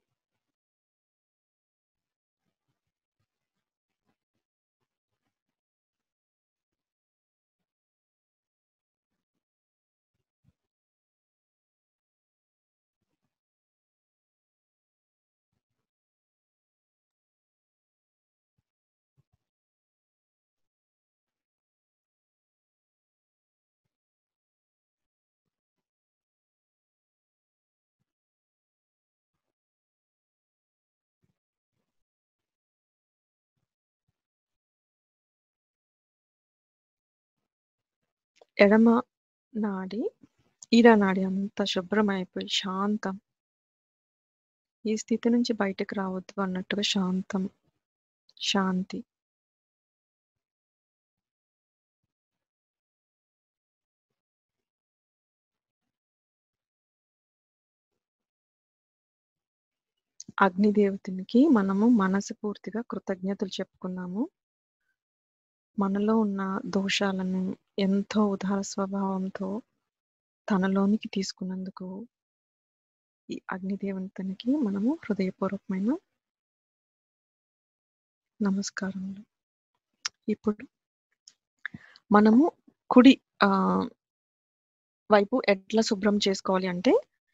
ఎడమ నాడి, ఈర నాడి అంతా శుభ్రమైపోయి శాంతం. ఈ స్థితి నుంచి బయటకు రావద్దు అన్నట్టుగా శాంతం. శాంతి. అగ్నిదేవతునికి మనము మనస్ఫూర్తిగా కృతజ్ఞతలు చెప్పుకున్నాము. మనలో ఉన్న దోషాలను ఎంతో ఉదార స్వభావంతో తనలోనికి తీసుకున్నందుకు ఈ అగ్నిదేవతనికి మనము హృదయపూర్వకమైన నమస్కారములు ఇప్పుడు మనము కుడి ఆ వైపు ఎట్లా శుభ్రం చేసుకోవాలి అంటే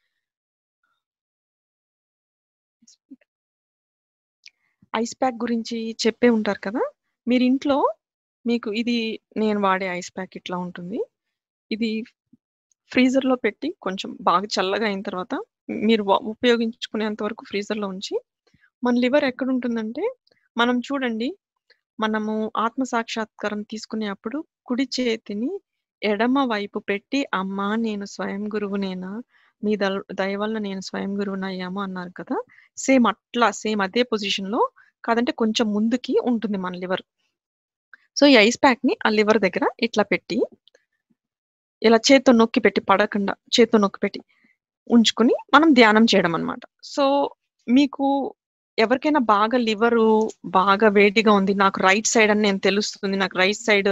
ఐస్ ప్యాక్ గురించి చెప్పే ఉంటారు కదా మీరు ఇంట్లో మీకు ఇది నేను వాడే ఐస్ ప్యాక్ ఇట్లా ఉంటుంది ఇది ఫ్రీజర్లో పెట్టి కొంచెం బాగా చల్లగా అయిన తర్వాత మీరు వ- ఉపయోగించుకునేంత వరకు ఫ్రీజర్లో ఉంచి మన లివర్ ఎక్కడ ఉంటుందంటే మనం చూడండి మనము ఆత్మ సాక్షాత్కారం తీసుకునే అప్పుడు కుడి చేతిని ఎడమ వైపు పెట్టి అమ్మా నేను స్వయం గురువునేనా మీ దల్ దయ వల్ల నేను స్వయం గురువుని అయ్యాము అన్నారు కదా సేమ్ అట్లా సేమ్ అదే పొజిషన్ లో కాదంటే కొంచెం ముందుకి ఉంటుంది మన లివర్ సో ఈ ఐస్ ప్యాక్ ని ఆ లివర్ దగ్గర ఇట్లా పెట్టి ఇలా చేత్తో నొక్కి పెట్టి పడకుండా చేత్తో నొక్కి పెట్టి ఉంచుకుని మనం ధ్యానం చేయడం అన్నమాట సో మీకు ఎవరికైనా బాగా లివరు బాగా వేడిగా ఉంది నాకు రైట్ సైడ్ అని నేను తెలుస్తుంది నాకు రైట్ సైడ్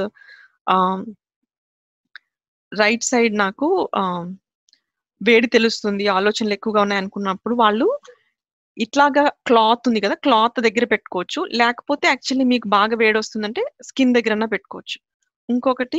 రైట్ సైడ్ నాకు ఆ, వేడి తెలుస్తుంది ఆలోచనలు ఎక్కువగా ఉన్నాయి అనుకున్నప్పుడు వాళ్ళు ఇట్లాగా క్లాత్ ఉంది కదా క్లాత్ దగ్గర పెట్టుకోవచ్చు లేకపోతే యాక్చువల్లీ మీకు బాగా వేడి వస్తుందంటే స్కిన్ దగ్గరన్నా పెట్టుకోవచ్చు ఇంకొకటి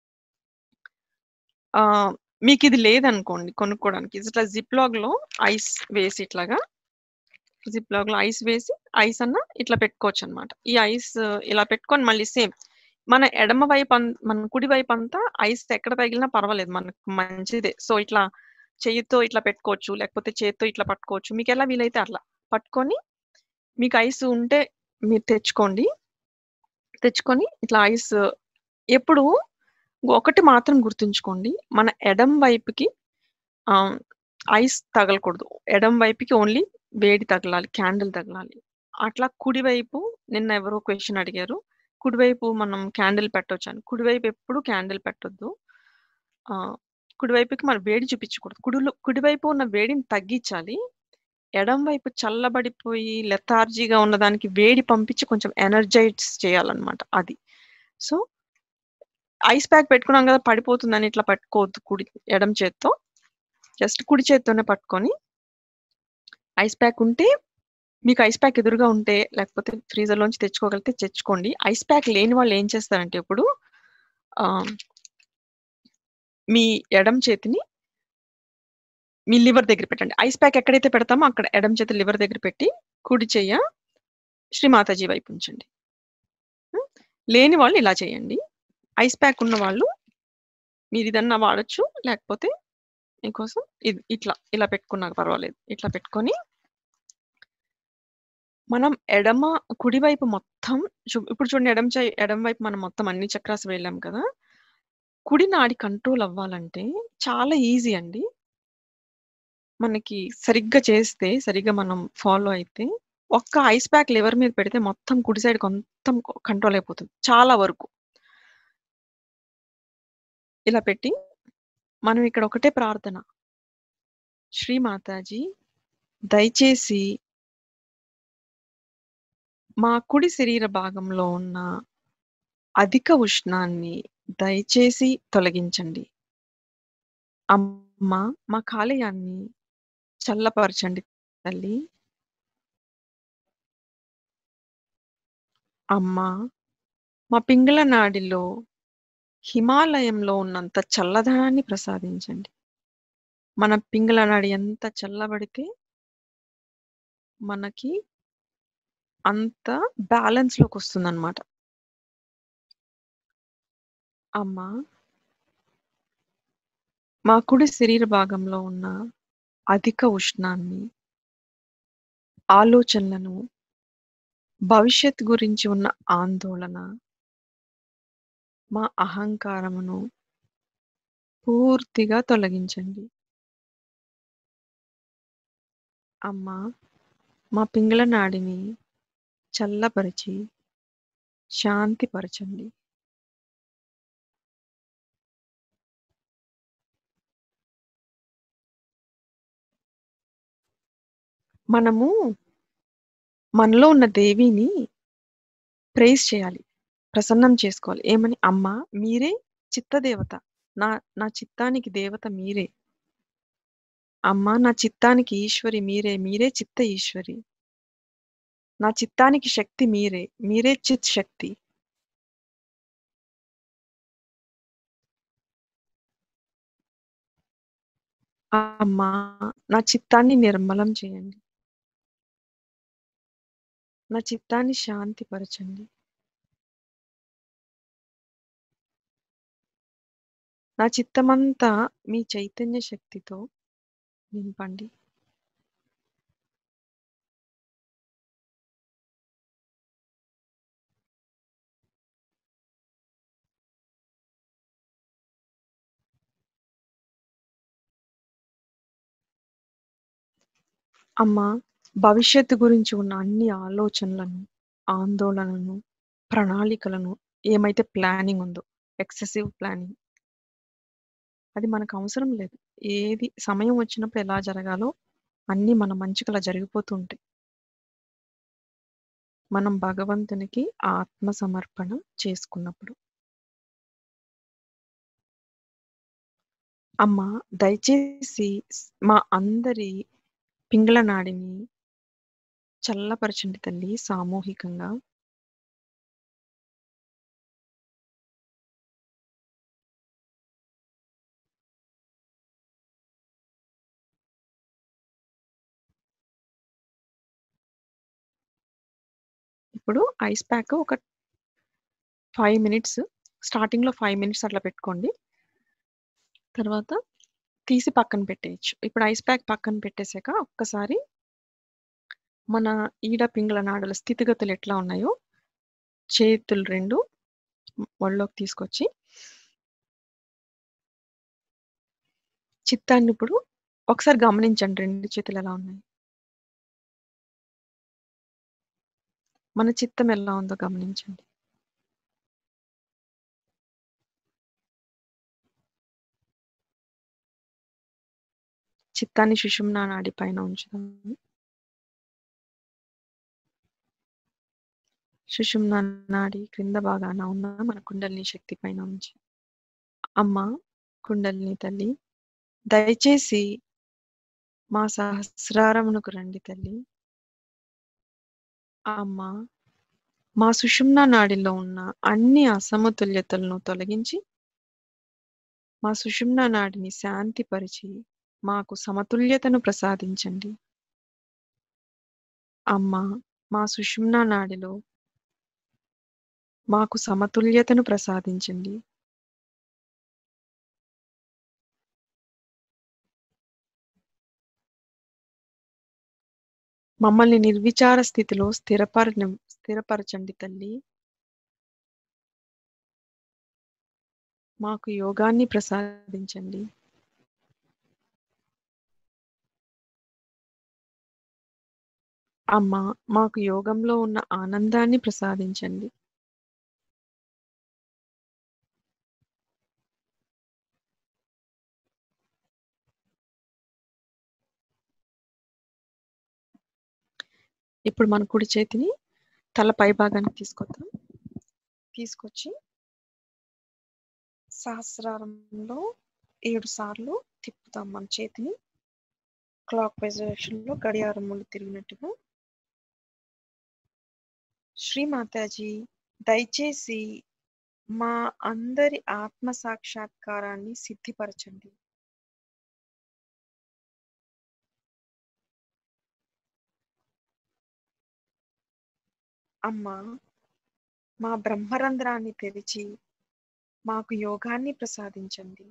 ఆ మీకు ఇది లేదనుకోండి కొనుక్కోవడానికి ఇట్లా జిప్ లాగ్ లో ఐస్ వేసి ఇట్లాగా జిప్ లాగ్ లో ఐస్ వేసి ఐస్ అన్న ఇట్లా పెట్టుకోవచ్చు అన్నమాట ఈ ఐస్ ఇలా పెట్టుకొని మళ్ళీ సేమ్ మన ఎడమ వైపు అన్- మన కుడి వైపు అంతా ఐస్ ఎక్కడ తగిలినా పర్వాలేదు మనకు మంచిదే సో ఇట్లా చేయితో ఇట్లా పెట్టుకోవచ్చు లేకపోతే చేత్తో ఇట్లా పట్టుకోవచ్చు మీకు ఎలా వీలైతే అట్లా పట్టుకొని మీకు ఐస్ ఉంటే మీరు తెచ్చుకోండి తెచ్చుకొని ఇట్లా ఐస్ ఎప్పుడు ఒకటి మాత్రం గుర్తుంచుకోండి మన ఎడం వైపుకి ఆ, ఐస్ తగలకూడదు ఎడం వైపుకి ఓన్లీ వేడి తగలాలి క్యాండిల్ తగలాలి అట్లా కుడివైపు నిన్న ఎవరో క్వశ్చన్ అడిగారు కుడివైపు మనం క్యాండిల్ పెట్టొచ్చు అని కుడివైపు ఎప్పుడు క్యాండిల్ పెట్టొద్దు ఆ, కుడివైపుకి మనం వేడి చూపించకూడదు కుడిలో కుడివైపు ఉన్న వేడిని తగ్గించాలి ఎడం వైపు చల్లబడిపోయి లెథార్జీగా ఉన్నదానికి వేడి పంపించి కొంచెం ఎనర్జైజ్ చేయాలన్నమాట అది సో ఐస్ ప్యాక్ పెట్టుకున్నాం కదా పడిపోతుందని ఇట్లా పట్టుకోవద్దు కుడి ఎడం చేత్తో జస్ట్ కుడి చేత్తోనే పట్టుకొని ఐస్ ప్యాక్ ఉంటే మీకు ఐస్ ప్యాక్ ఎదురుగా ఉంటే లేకపోతే ఫ్రీజర్ లోంచి తెచ్చుకోగలిగితే తెచ్చుకోండి ఐస్ ప్యాక్ లేని వాళ్ళు ఏం చేస్తారంటే ఇప్పుడు ఆ, మీ ఎడం చేతిని మీ లివర్ దగ్గర పెట్టండి ఐస్ ప్యాక్ ఎక్కడైతే పెడతామో అక్కడ ఎడం చేతి లివర్ దగ్గర పెట్టి కుడి చెయ్య శ్రీ మాతాజీ వైపు ఉంచండి ఉం? లేని వాళ్ళు ఇలా చేయండి ఐస్ ప్యాక్ ఉన్న వాళ్ళు మీరు ఇదన్నా వాడచ్చు లేకపోతే మీకోసం ఇది ఇట్లా ఇలా పెట్టుకున్నా పర్వాలేదు ఇట్లా పెట్టుకొని మనం ఎడమ కుడివైపు మొత్తం చూ- ఇప్పుడు చూడండి ఎడమ చై ఎడమ వైపు మనం మొత్తం అన్ని చక్రాస్ వెళ్ళాం కదా కుడి నాడి కంట్రోల్ అవ్వాలంటే చాలా ఈజీ అండి మనకి సరిగ్గా చేస్తే సరిగ్గా మనం ఫాలో అయితే ఒక్క ఐస్ ప్యాక్ లివర్ మీద పెడితే మొత్తం కుడి సైడ్ మొత్తం కంట్రోల్ అయిపోతుంది చాలా వరకు ఇలా పెట్టి మనం ఇక్కడ ఒకటే ప్రార్థన శ్రీ మాతాజీ దయచేసి మా కుడి శరీర భాగంలో ఉన్న అధిక ఉష్ణాన్ని దయచేసి తొలగించండి అమ్మ మా కాలేయాన్ని చల్లపరచండి తల్లి అమ్మ మా పింగళ నాడిలో హిమాలయంలో ఉన్నంత చల్లదనాన్ని ప్రసాదించండి మన పింగళ నాడి ఎంత చల్లబడితే మనకి అంత బ్యాలెన్స్ లోకి వస్తుందన్నమాట అమ్మా మా కుడి శరీర భాగంలో ఉన్న అధిక ఉష్ణాన్ని ఆలోచనలను భవిష్యత్ గురించి ఉన్న ఆందోళన మా అహంకారమును పూర్తిగా తొలగించండి అమ్మా మా పింగళ నాడిని చల్లపరిచి శాంతిపరచండి మనము మనలో ఉన్న దేవిని ప్రేస్ చేయాలి ప్రసన్నం చేసుకోవాలి ఏమని అమ్మ మీరే చిత్తదేవత నా నా చిత్తానికి దేవత మీరే అమ్మా నా చిత్తానికి ఈశ్వరి మీరే మీరే చిత్త ఈశ్వరి నా చిత్తానికి శక్తి మీరే మీరే చిత్ శక్తి అమ్మా నా చిత్తాన్ని నిర్మలం చేయండి నా చిత్తాన్ని శాంతిపరచండి నా చిత్తమంతా మీ చైతన్య శక్తితో నింపండి అమ్మా భవిష్యత్తు గురించి ఉన్న అన్ని ఆలోచనలను ఆందోళనను ప్రణాళికలను ఏమైతే ప్లానింగ్ ఉందో ఎక్సెసివ్ ప్లానింగ్ అది మనకు అవసరం లేదు ఏది సమయం వచ్చినప్పుడు ఎలా జరగాలో అన్నీ మన మంచికి అలా జరిగిపోతూ ఉంటాయి మనం భగవంతునికి ఆత్మ సమర్పణ చేసుకున్నప్పుడు అమ్మ దయచేసి మా అందరి పింగళ నాడిని చల్లపరచండి తల్లి సామూహికంగా ఇప్పుడు ఐస్ ప్యాక్ ఒక ఫైవ్ మినిట్స్ స్టార్టింగ్లో ఫైవ్ మినిట్స్ అట్లా పెట్టుకోండి తర్వాత తీసి పక్కన పెట్టేయచ్చు ఇప్పుడు ఐస్ ప్యాక్ పక్కన పెట్టేశాక ఒక్కసారి మన ఈడ పింగళ నాడుల స్థితిగతులు ఎట్లా ఉన్నాయో చేతులు రెండు ఒళ్ళోకి తీసుకొచ్చి చిత్తాన్ని ఇప్పుడు ఒకసారి గమనించండి రెండు చేతులు ఎలా ఉన్నాయి మన చిత్తం ఎలా ఉందో గమనించండి చిత్తాన్ని సుషుమ్నా నాడి పైన ఉంచుదాము సుషుమ్నా నాడి క్రింద భాగాన ఉన్న మన కుండలిని శక్తి పైన ఉంచి అమ్మ కుండలిని తల్లి దయచేసి మా సహస్రారమునకు రండి తల్లి అమ్మ మా సుషుమ్నా నాడిలో ఉన్న అన్ని అసమతుల్యతలను తొలగించి మా సుషుమ్నా నాడిని శాంతిపరిచి మాకు సమతుల్యతను ప్రసాదించండి అమ్మ మా సుషుమ్నా నాడిలో మాకు సమతుల్యతను ప్రసాదించండి మమ్మల్ని నిర్విచార స్థితిలో స్థిరపర స్థిరపరచండి తల్లి మాకు యోగాన్ని ప్రసాదించండి అమ్మ మాకు యోగంలో ఉన్న ఆనందాన్ని ప్రసాదించండి ఇప్పుడు మన కుడి చేతిని తల పై భాగానికి తీసుకొద్దాం తీసుకొచ్చి సహస్రారంలో ఏడు సార్లు తిప్పుతాం మన చేతిని క్లాక్ వైజ్ డైరెక్షన్లో గడియారం ముందు తిరిగినట్టుగా శ్రీ మాతాజీ దయచేసి మా అందరి ఆత్మ సాక్షాత్కారాన్ని సిద్ధిపరచండి అమ్మా మా బ్రహ్మరంధ్రాన్ని తెరిచి మాకు యోగాన్ని ప్రసాదించండి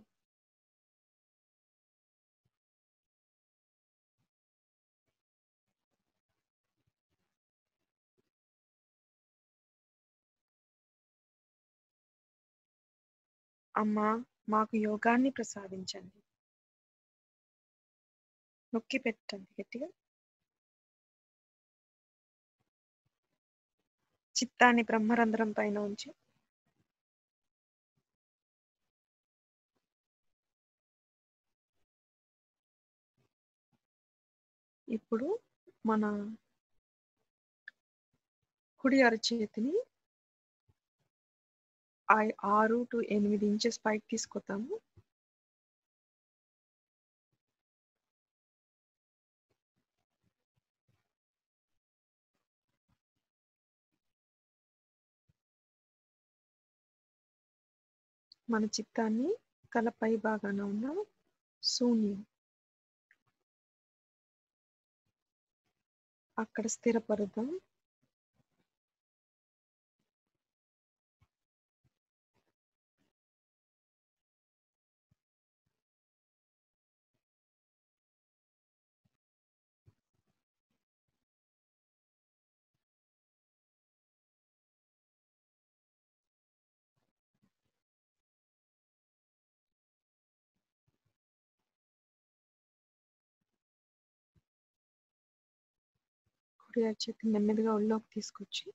అమ్మా మాకు యోగాన్ని ప్రసాదించండి నొక్కి పెట్టండి గట్టిగా చిత్తాన్ని బ్రహ్మరంధ్రం పైన ఉంచి ఇప్పుడు మన కుడి అరచేతిని ఆరు టు ఎనిమిది ఇంచెస్ పైకి తీసుకొద్దాము మన చిత్తాన్ని తల పై భాగాన ఉన్న శూన్యం అక్కడ స్థిరపరుద్దాం కుడి చేతి నెమ్మదిగా ఒళ్ళోకి తీసుకొచ్చి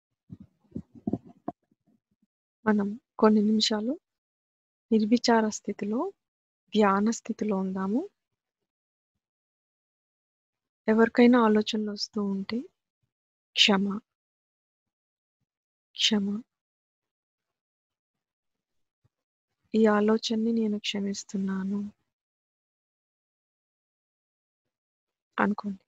మనం కొన్ని నిమిషాలు నిర్విచార స్థితిలో ధ్యాన స్థితిలో ఉందాము ఎవరికైనా ఆలోచనలు వస్తూ ఉంటే క్షమ క్షమ ఈ ఆలోచనని నేను క్షమిస్తున్నాను అనుకోండి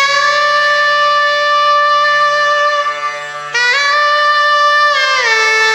Ah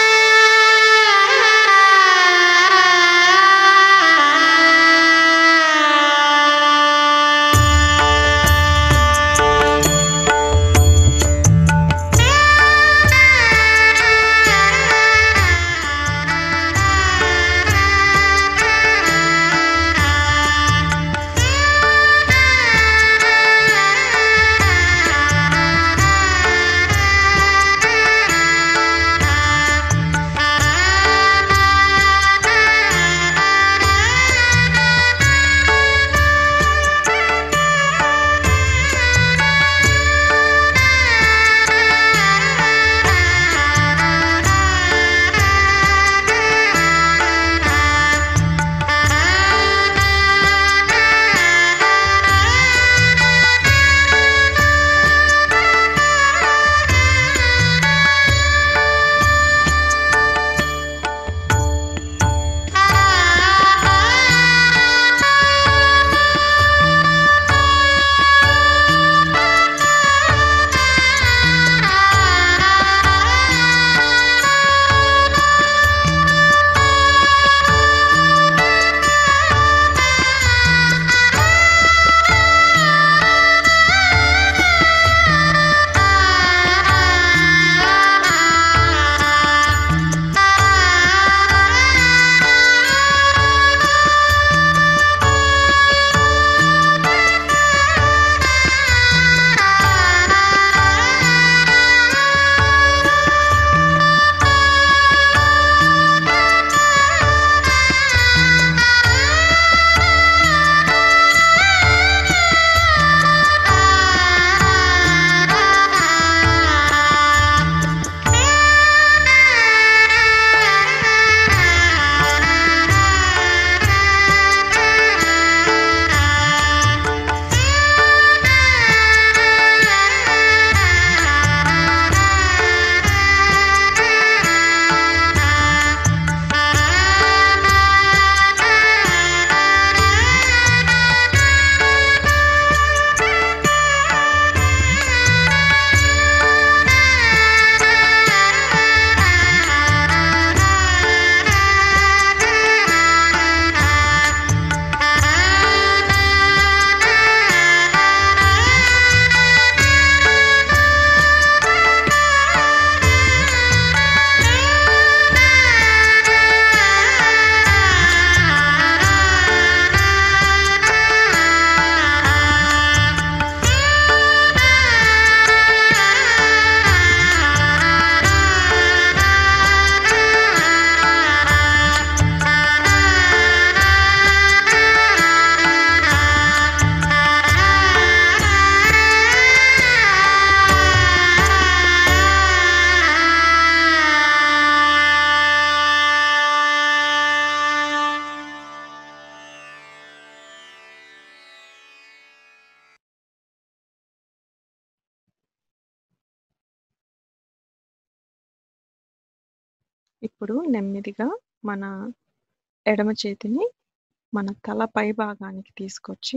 ఇప్పుడు నెమ్మదిగా మన ఎడమ చేతిని మన తల పై భాగానికి తీసుకొచ్చి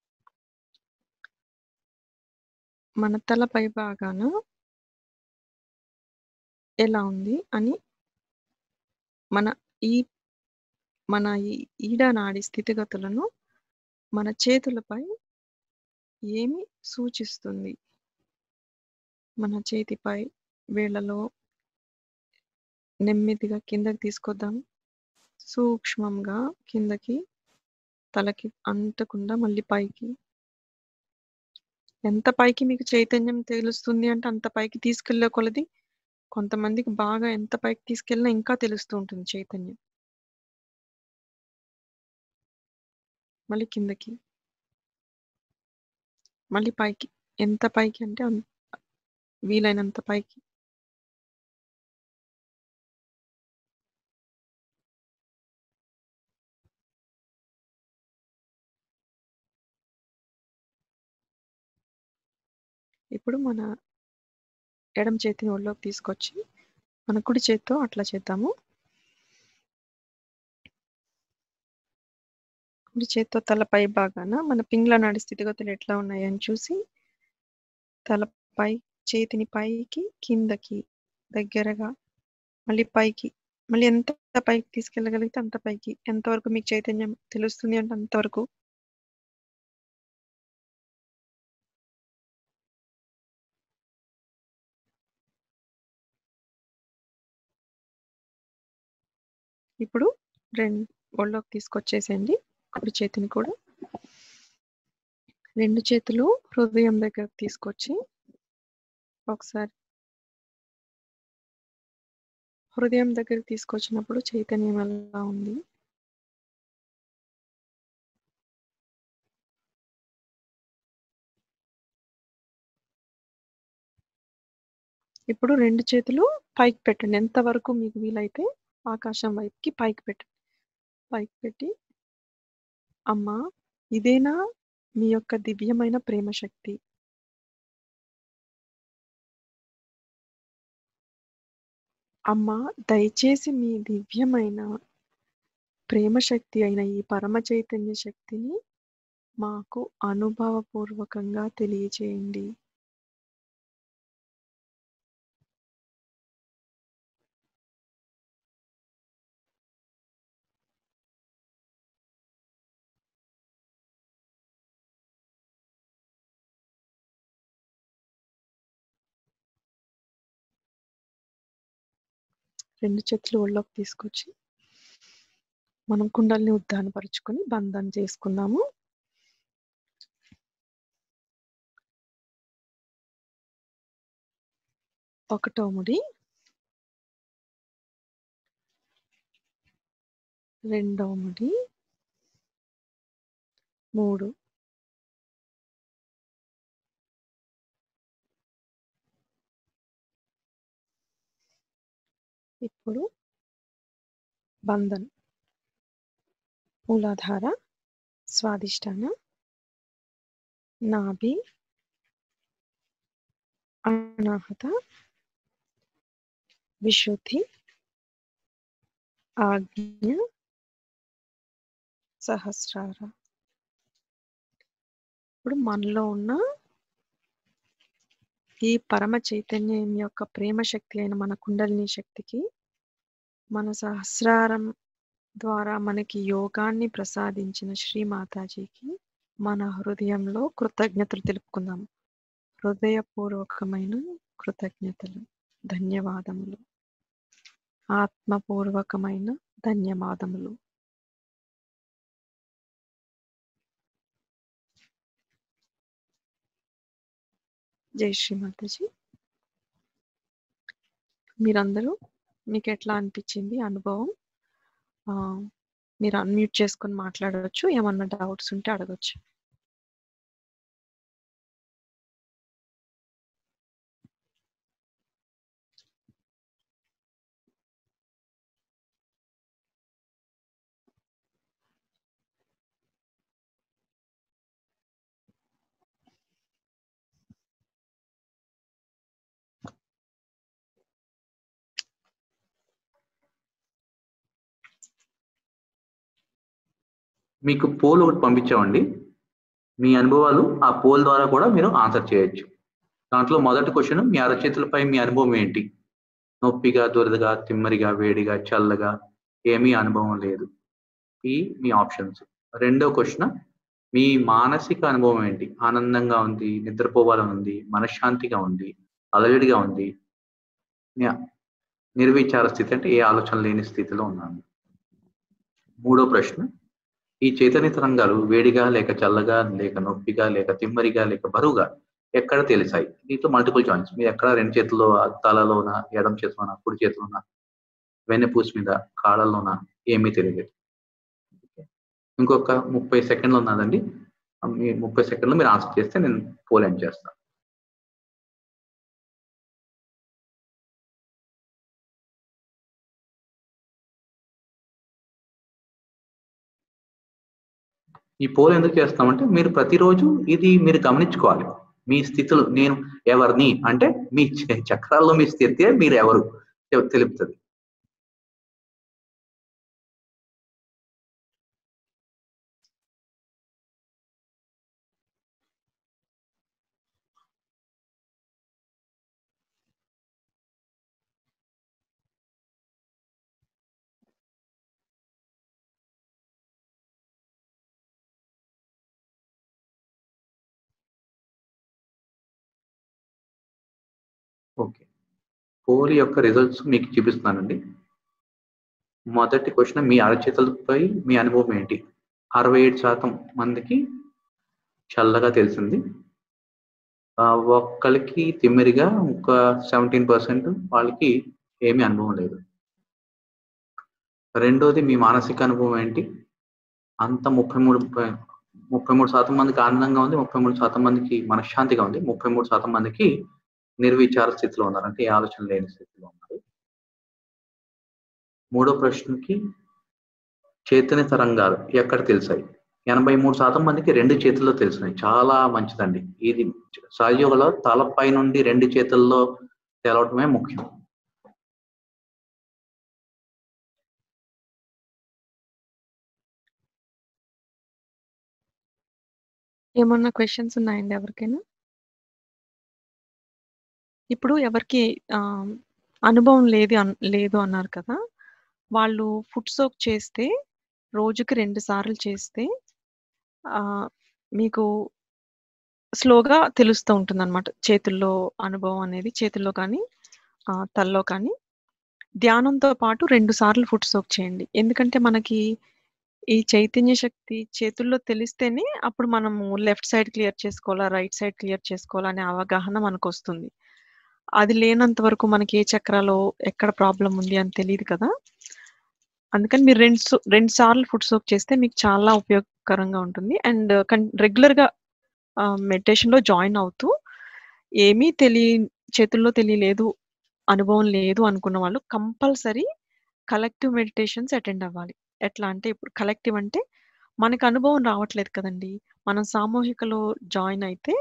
మన తల పై భాగాన ఎలా ఉంది అని మన ఈ మన ఈ ఈడ నాడి స్థితిగతులను మన చేతులపై ఏమి సూచిస్తుంది మన చేతిపై వేళ్ళలో నెమ్మదిగా కిందకి తీసుకొద్దాం సూక్ష్మంగా కిందకి తలకి అంటకుండా మళ్ళీ పైకి ఎంత పైకి మీకు చైతన్యం తెలుస్తుంది అంటే అంత పైకి తీసుకెళ్లే కొలది కొంతమందికి బాగా ఎంత పైకి తీసుకెళ్ళినా ఇంకా తెలుస్తూ ఉంటుంది చైతన్యం మళ్ళీ కిందకి మళ్ళీ పైకి ఎంత పైకి అంటే అంత వీలైనంత పైకి ఇప్పుడు మన ఎడమ చేతిని ఒళ్ళోకి తీసుకొచ్చి మన కుడి చేతితో అట్లా చేద్దాము కుడి చేతితో తల పై భాగాన మన పింగ్ల నాడి స్థితిగతులు ఎట్లా ఉన్నాయని చూసి తలపై చేతిని పైకి కిందకి దగ్గరగా మళ్ళీ పైకి మళ్ళీ ఎంత పైకి తీసుకెళ్ళగలిగితే అంత పైకి ఎంతవరకు మీకు చైతన్యం తెలుస్తుంది అంటే అంతవరకు ఇప్పుడు రెండు ఒళ్ళోకి తీసుకొచ్చేసేయండి కుడి చేతిని కూడా రెండు చేతులు హృదయం దగ్గరకు తీసుకొచ్చి ఒకసారి హృదయం దగ్గరికి తీసుకొచ్చినప్పుడు చైతన్యం ఎలా ఉంది ఇప్పుడు రెండు చేతులు పైకి పెట్టండి ఎంతవరకు మీకు వీలైతే ఆకాశం వైపుకి పైకి పెట్టండి పైకి పెట్టి అమ్మా ఇదేనా మీ యొక్క దివ్యమైన ప్రేమ శక్తి అమ్మా దయచేసి మీ దివ్యమైన ప్రేమ శక్తి అయిన ఈ పరమ చైతన్య శక్తిని మాకు అనుభవపూర్వకంగా తెలియచేయండి రెండు చేతులు ఒళ్ళోకి తీసుకొచ్చి మనం కుండల్ని ఉద్దానపరుచుకొని బంధం చేసుకుందాము ఒకటో ముడి రెండవ ముడి మూడు ఇప్పుడు బంధన్ మూలాధార స్వాదిష్టాన నాభి అనాహత విశుద్ధి ఆజ్ఞ సహస్రార ఇప్పుడు మనలో ఉన్న ఈ పరమ చైతన్యం యొక్క ప్రేమ శక్తి అయిన మన కుండలిని శక్తికి మన సహస్రారం ద్వారా మనకి యోగాన్ని ప్రసాదించిన శ్రీ మాతాజీకి మన హృదయంలో కృతజ్ఞతలు తెలుపుకుందాం హృదయపూర్వకమైన కృతజ్ఞతలు ధన్యవాదములు ఆత్మపూర్వకమైన ధన్యవాదములు జై శ్రీ మాతాజీ మీరందరూ మీకు ఎట్లా అనిపించింది అనుభవం ఆ, మీరు అన్మ్యూట్ చేసుకొని మాట్లాడవచ్చు ఏమన్నా డౌట్స్ ఉంటే అడగచ్చు మీకు పోల్ ఒకటి పంపించామండి మీ అనుభవాలు ఆ పోల్ ద్వారా కూడా మీరు ఆన్సర్ చేయొచ్చు దాంట్లో మొదటి క్వశ్చన్ మీ అరచేతులపై మీ అనుభవం ఏంటి నొప్పిగా దురదగా తిమ్మరిగా వేడిగా చల్లగా ఏమీ అనుభవం లేదు ఈ మీ ఆప్షన్స్ రెండో క్వశ్చన్ మీ మానసిక అనుభవం ఏంటి ఆనందంగా ఉంది నిద్రపోవాలని ఉంది మనశ్శాంతిగా ఉంది అలజడిగా ఉంది ని- నిర్విచార స్థితి అంటే ఏ ఆలోచన లేని స్థితిలో ఉన్నాను మూడో ప్రశ్న ఈ చైతన్య తరంగాలు వేడిగా లేక చల్లగా లేక నొప్పిగా లేక తిమ్మరిగా లేక బరువుగా ఎక్కడ తెలిసాయి దీంట్లో మల్టిపుల్ చాయిస్ మీరు ఎక్కడ రెండు చేతుల్లో తలలోన ఎడం చేతిలోన కుడి చేతిలోన వెన్నెపూస్ మీద కాళ్ళలోన ఏమీ తెలియదు ఇంకొక ముప్పై సెకండ్లు ఉన్నదండి మీ ముప్పై సెకండ్లు మీరు ఆన్సర్ చేస్తే నేను పోల్ ఎండ్ చేస్తాను ఈ పోల్ ఎందుకు చేస్తామంటే మీరు ప్రతిరోజు ఇది మీరు గమనించుకోవాలి మీ స్థితులు నేను ఎవరిని అంటే మీ చ- చక్రాల్లో మీ స్థితి మీరు ఎవరు తె- తెలుపుతుంది ఓకే పోల్ యొక్క రిజల్ట్స్ మీకు చూపిస్తున్నానండి మొదటి క్వశ్చన్ మీ అరచేతులపై మీ అనుభవం ఏంటి అరవై ఏడు శాతం మందికి చల్లగా తెలిసింది ఆ, ఒక్కరికి తిమ్మిరిగా ఒక సెవెంటీన్ పర్సెంట్ వాళ్ళకి ఏమీ అనుభవం లేదు రెండోది మీ మానసిక అనుభవం ఏంటి అంత ముప్పై మూడు ముప్పై మూడు శాతం మందికి ఆనందంగా ఉంది ముప్పై మూడు శాతం మందికి మనశ్శాంతిగా ఉంది ముప్పై మూడు శాతం మందికి నిర్విచార స్థితిలో ఉన్నారు అంటే ఏ ఆలోచన లేని స్థితిలో ఉన్నారు మూడో ప్రశ్నకి చైతన్య తరంగాలు ఎక్కడ తెలిసాయి ఎనభై మూడు శాతం మందికి రెండు చేతుల్లో తెలిసినాయి చాలా మంచిదండి ఇది సహయోగంలో తలపై నుండి రెండు చేతుల్లో తెలవటమే ముఖ్యం ఏమన్నా క్వశ్చన్స్ ఉన్నాయండి ఎవరికైనా ఇప్పుడు ఎవరికి ఆ, అనుభవం లేదు అన్ లేదు అన్నారు కదా వాళ్ళు ఫుడ్ సోక్ చేస్తే రోజుకి రెండు సార్లు చేస్తే ఆ, మీకు స్లోగా తెలుస్తూ ఉంటుంది అనమాట చేతుల్లో అనుభవం అనేది చేతుల్లో కానీ ఆ, తలలో కానీ ధ్యానంతో పాటు రెండు సార్లు ఫుడ్ సోక్ చేయండి ఎందుకంటే మనకి ఈ చైతన్య శక్తి చేతుల్లో తెలిస్తేనే అప్పుడు మనము లెఫ్ట్ సైడ్ క్లియర్ చేసుకోవాలా రైట్ సైడ్ క్లియర్ చేసుకోవాలా అనే అవగాహన మనకు వస్తుంది అది లేనంత వరకు మనకి ఏ చక్రాలో ఎక్కడ ప్రాబ్లం ఉంది అని తెలియదు కదా అందుకని మీరు రెండు సో- రెండు సార్లు ఫుడ్ సోక్ చేస్తే మీకు చాలా ఉపయోగకరంగా ఉంటుంది అండ్ రెగ్యులర్గా మెడిటేషన్లో జాయిన్ అవుతూ ఏమీ తెలియ చేతుల్లో తెలియలేదు అనుభవం లేదు అనుకున్న వాళ్ళు కంపల్సరీ కలెక్టివ్ మెడిటేషన్స్ అటెండ్ అవ్వాలి ఎట్లా అంటే ఇప్పుడు కలెక్టివ్ అంటే మనకు అనుభవం రావట్లేదు కదండి మనం సామూహికలో జాయిన్ అయితే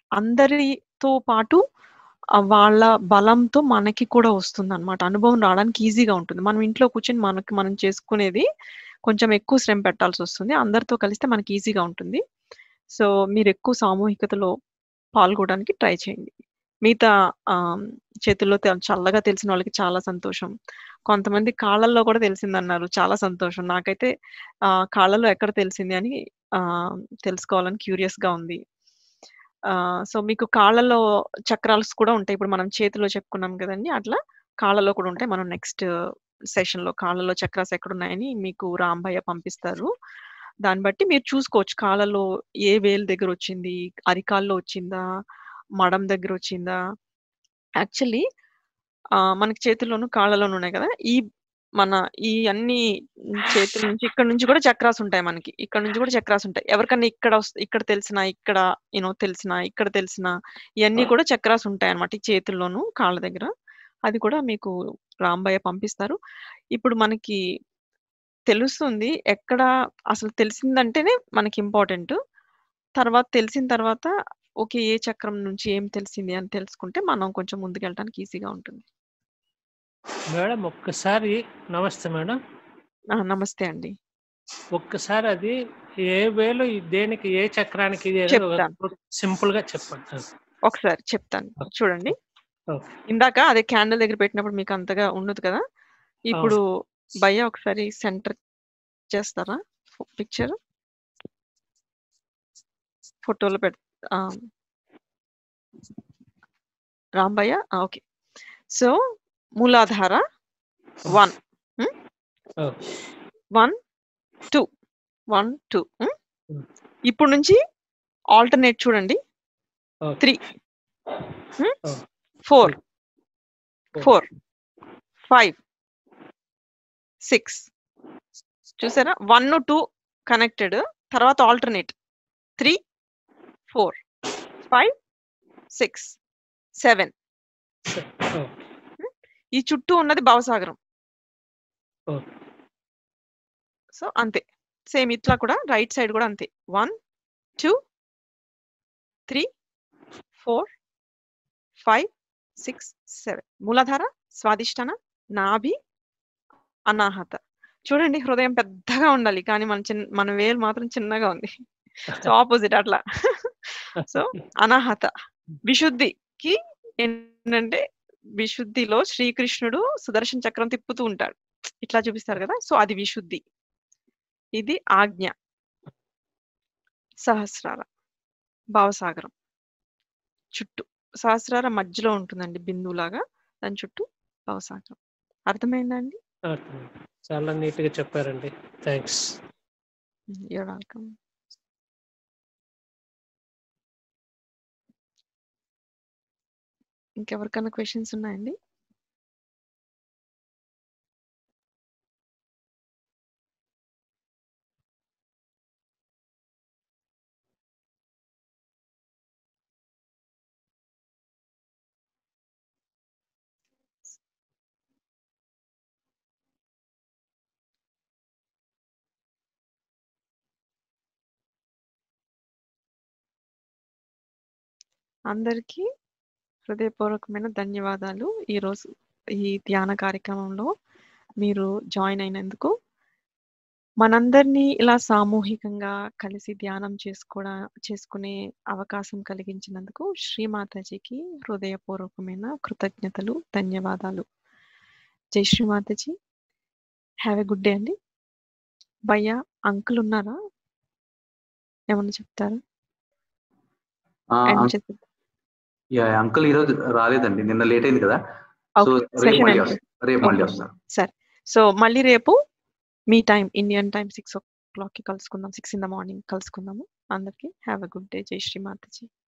అందరితో పాటు ఆ వాళ్ళ బలంతో మనకి కూడా వస్తుంది అనమాట అనుభవం రావడానికి ఈజీగా ఉంటుంది మనం ఇంట్లో కూర్చొని మనకి మనం చేసుకునేది కొంచెం ఎక్కువ శ్రమ పెట్టాల్సి వస్తుంది అందరితో కలిస్తే మనకి ఈజీగా ఉంటుంది సో మీరు ఎక్కువ సామూహికతలో పాల్గొనడానికి ట్రై చేయండి మిగతా ఆ, చేతుల్లో తె- చల్లగా తెలిసిన వాళ్ళకి చాలా సంతోషం కొంతమంది కాళ్ళల్లో కూడా తెలిసిందన్నారు చాలా సంతోషం నాకైతే ఆ, కాళ్ళలో ఎక్కడ తెలిసింది అని ఆ, తెలుసుకోవాలని క్యూరియస్ గా ఉంది ఆ, సో మీకు కాళ్ళలో చక్రాల్స్ కూడా ఉంటాయి ఇప్పుడు మనం చేతిలో చెప్పుకున్నాం కదండి అట్లా కాళ్ళలో కూడా ఉంటాయి మనం నెక్స్ట్ సెషన్ లో కాళ్ళలో చక్రాస్ ఎక్కడ ఉన్నాయని మీకు రాంభయ్య పంపిస్తారు దాన్ని బట్టి మీరు చూసుకోవచ్చు కాళ్ళలో ఏ వేలు దగ్గర వచ్చింది అరికాల్లో వచ్చిందా మడం దగ్గర వచ్చిందా యాక్చువల్లీ మనకి చేతుల్లోను కాళ్ళలోనూ ఉన్నాయి కదా ఈ మన ఈ అన్ని చేతుల నుంచి ఇక్కడ నుంచి కూడా చక్రాస్ ఉంటాయి మనకి ఇక్కడ నుంచి కూడా చక్రాస్ ఉంటాయి ఎవరికన్నా ఇక్కడ వస్- ఇక్కడ తెలిసిన ఇక్కడ యూనో తెలిసిన ఇక్కడ తెలిసిన ఇవన్నీ కూడా చక్రాస్ ఉంటాయి అన్నమాట ఈ చేతుల్లోను కాళ్ళ దగ్గర అది కూడా మీకు రాంబయ్య పంపిస్తారు ఇప్పుడు మనకి తెలుస్తుంది ఎక్కడ అసలు తెలిసిందంటేనే మనకి ఇంపార్టెంట్ తర్వాత తెలిసిన తర్వాత ఓకే ఏ చక్రం నుంచి ఏం తెలిసింది అని తెలుసుకుంటే మనం కొంచెం ముందుకెళ్ళడానికి ఈజీగా ఉంటుంది మేడం ఒక్కసారి నమస్తే మేడం ఆ, నమస్తే అండి ఒక్కసారి అది ఏ వేలు ఈ దేనికి ఏ చక్రానికి ఇది ఏదో చెప్తాను. సింపుల్ గా చెప్పండి ఒకసారి చెప్తాను చూడండి ఓకే ఇందాక అదే క్యాండిల్ దగ్గర పెట్టినప్పుడు మీకు అంతగా ఉండదు కదా ఇప్పుడు భయ్య ఒకసారి సెంటర్ చేస్తారా పిక్చర్ ఫోటోలో పెట్ ఆ, రామ్ భయ్య ఓకే సో మూలాధార one okay one two one two Hmm. ఇప్పుడు నుంచి ఆల్టర్నేట్ చూడండి okay three Oh. Four Four. Four five six చూసారా వన్ టూ కనెక్టెడ్ తర్వాత alternate three four five six seven okay ఈ చుట్టూ ఉన్నది భవసాగరం ఓకే సో అంతే సేమ్ ఇట్లా కూడా రైట్ సైడ్ కూడా అంతే one two three four five six seven మూలాధార స్వాదిష్టాన నాభి అనాహత చూడండి హృదయం పెద్దగా ఉండాలి కానీ మన చిన్న మన వేలు మాత్రం చిన్నగా ఉంది సో ఆపోజిట్ అట్లా సో అనాహత విశుద్ధికి ఏంటంటే విశుద్ధిలో శ్రీకృష్ణుడు సుదర్శన చక్రం తిప్పుతూ ఉంటాడు ఇట్లా చూపిస్తారు కదా సో అది విశుద్ధి ఇది ఆజ్ఞ సహస్రార భావసాగరం చుట్టూ సహస్రార మధ్యలో ఉంటుందండి బిందువులాగా దాని చుట్టూ భావసాగరం అర్థమైందండి అర్థమైంది. చాలా నీట్ గా చెప్పారండి థ్యాంక్స్ యూర్ వెల్కమ్ ఇంకెవరికైనా క్వశ్చన్స్ ఉన్నాయండి అందరికీ హృదయపూర్వకమైన ధన్యవాదాలు ఈరోజు ఈ ధ్యాన కార్యక్రమంలో మీరు జాయిన్ అయినందుకు మనందరినీ ఇలా సామూహికంగా కలిసి ధ్యానం చేసుకోవడా చేసుకునే అవకాశం కలిగించినందుకు శ్రీమాతాజీకి హృదయపూర్వకమైన కృతజ్ఞతలు ధన్యవాదాలు జై Shri Mataji have a good day అండి భయ్య అంకుల్ ఉన్నారా ఏమన్నా చెప్తారా ఆ, End అంక్- చేద్దాం. యా, అంకుల్ ఈరోజు రాలేదండి నిన్న లేట్ అయింది కదా సో Okay, రేపు session మళ్ళీ end. వస్తారు రేపు మళ్ళీ Okay. వస్తారు సరే సో మళ్ళీ రేపు మీ టైం ఇండియన్ టైం సిక్స్ ఓ క్లాక్కి కలుసుకుందాం సిక్స్ ఇన్ ద మార్నింగ్ కలుసుకుందాము అందరికీ హ్యావ్ ఎ గుడ్ డే జై శ్రీ మాతాజీ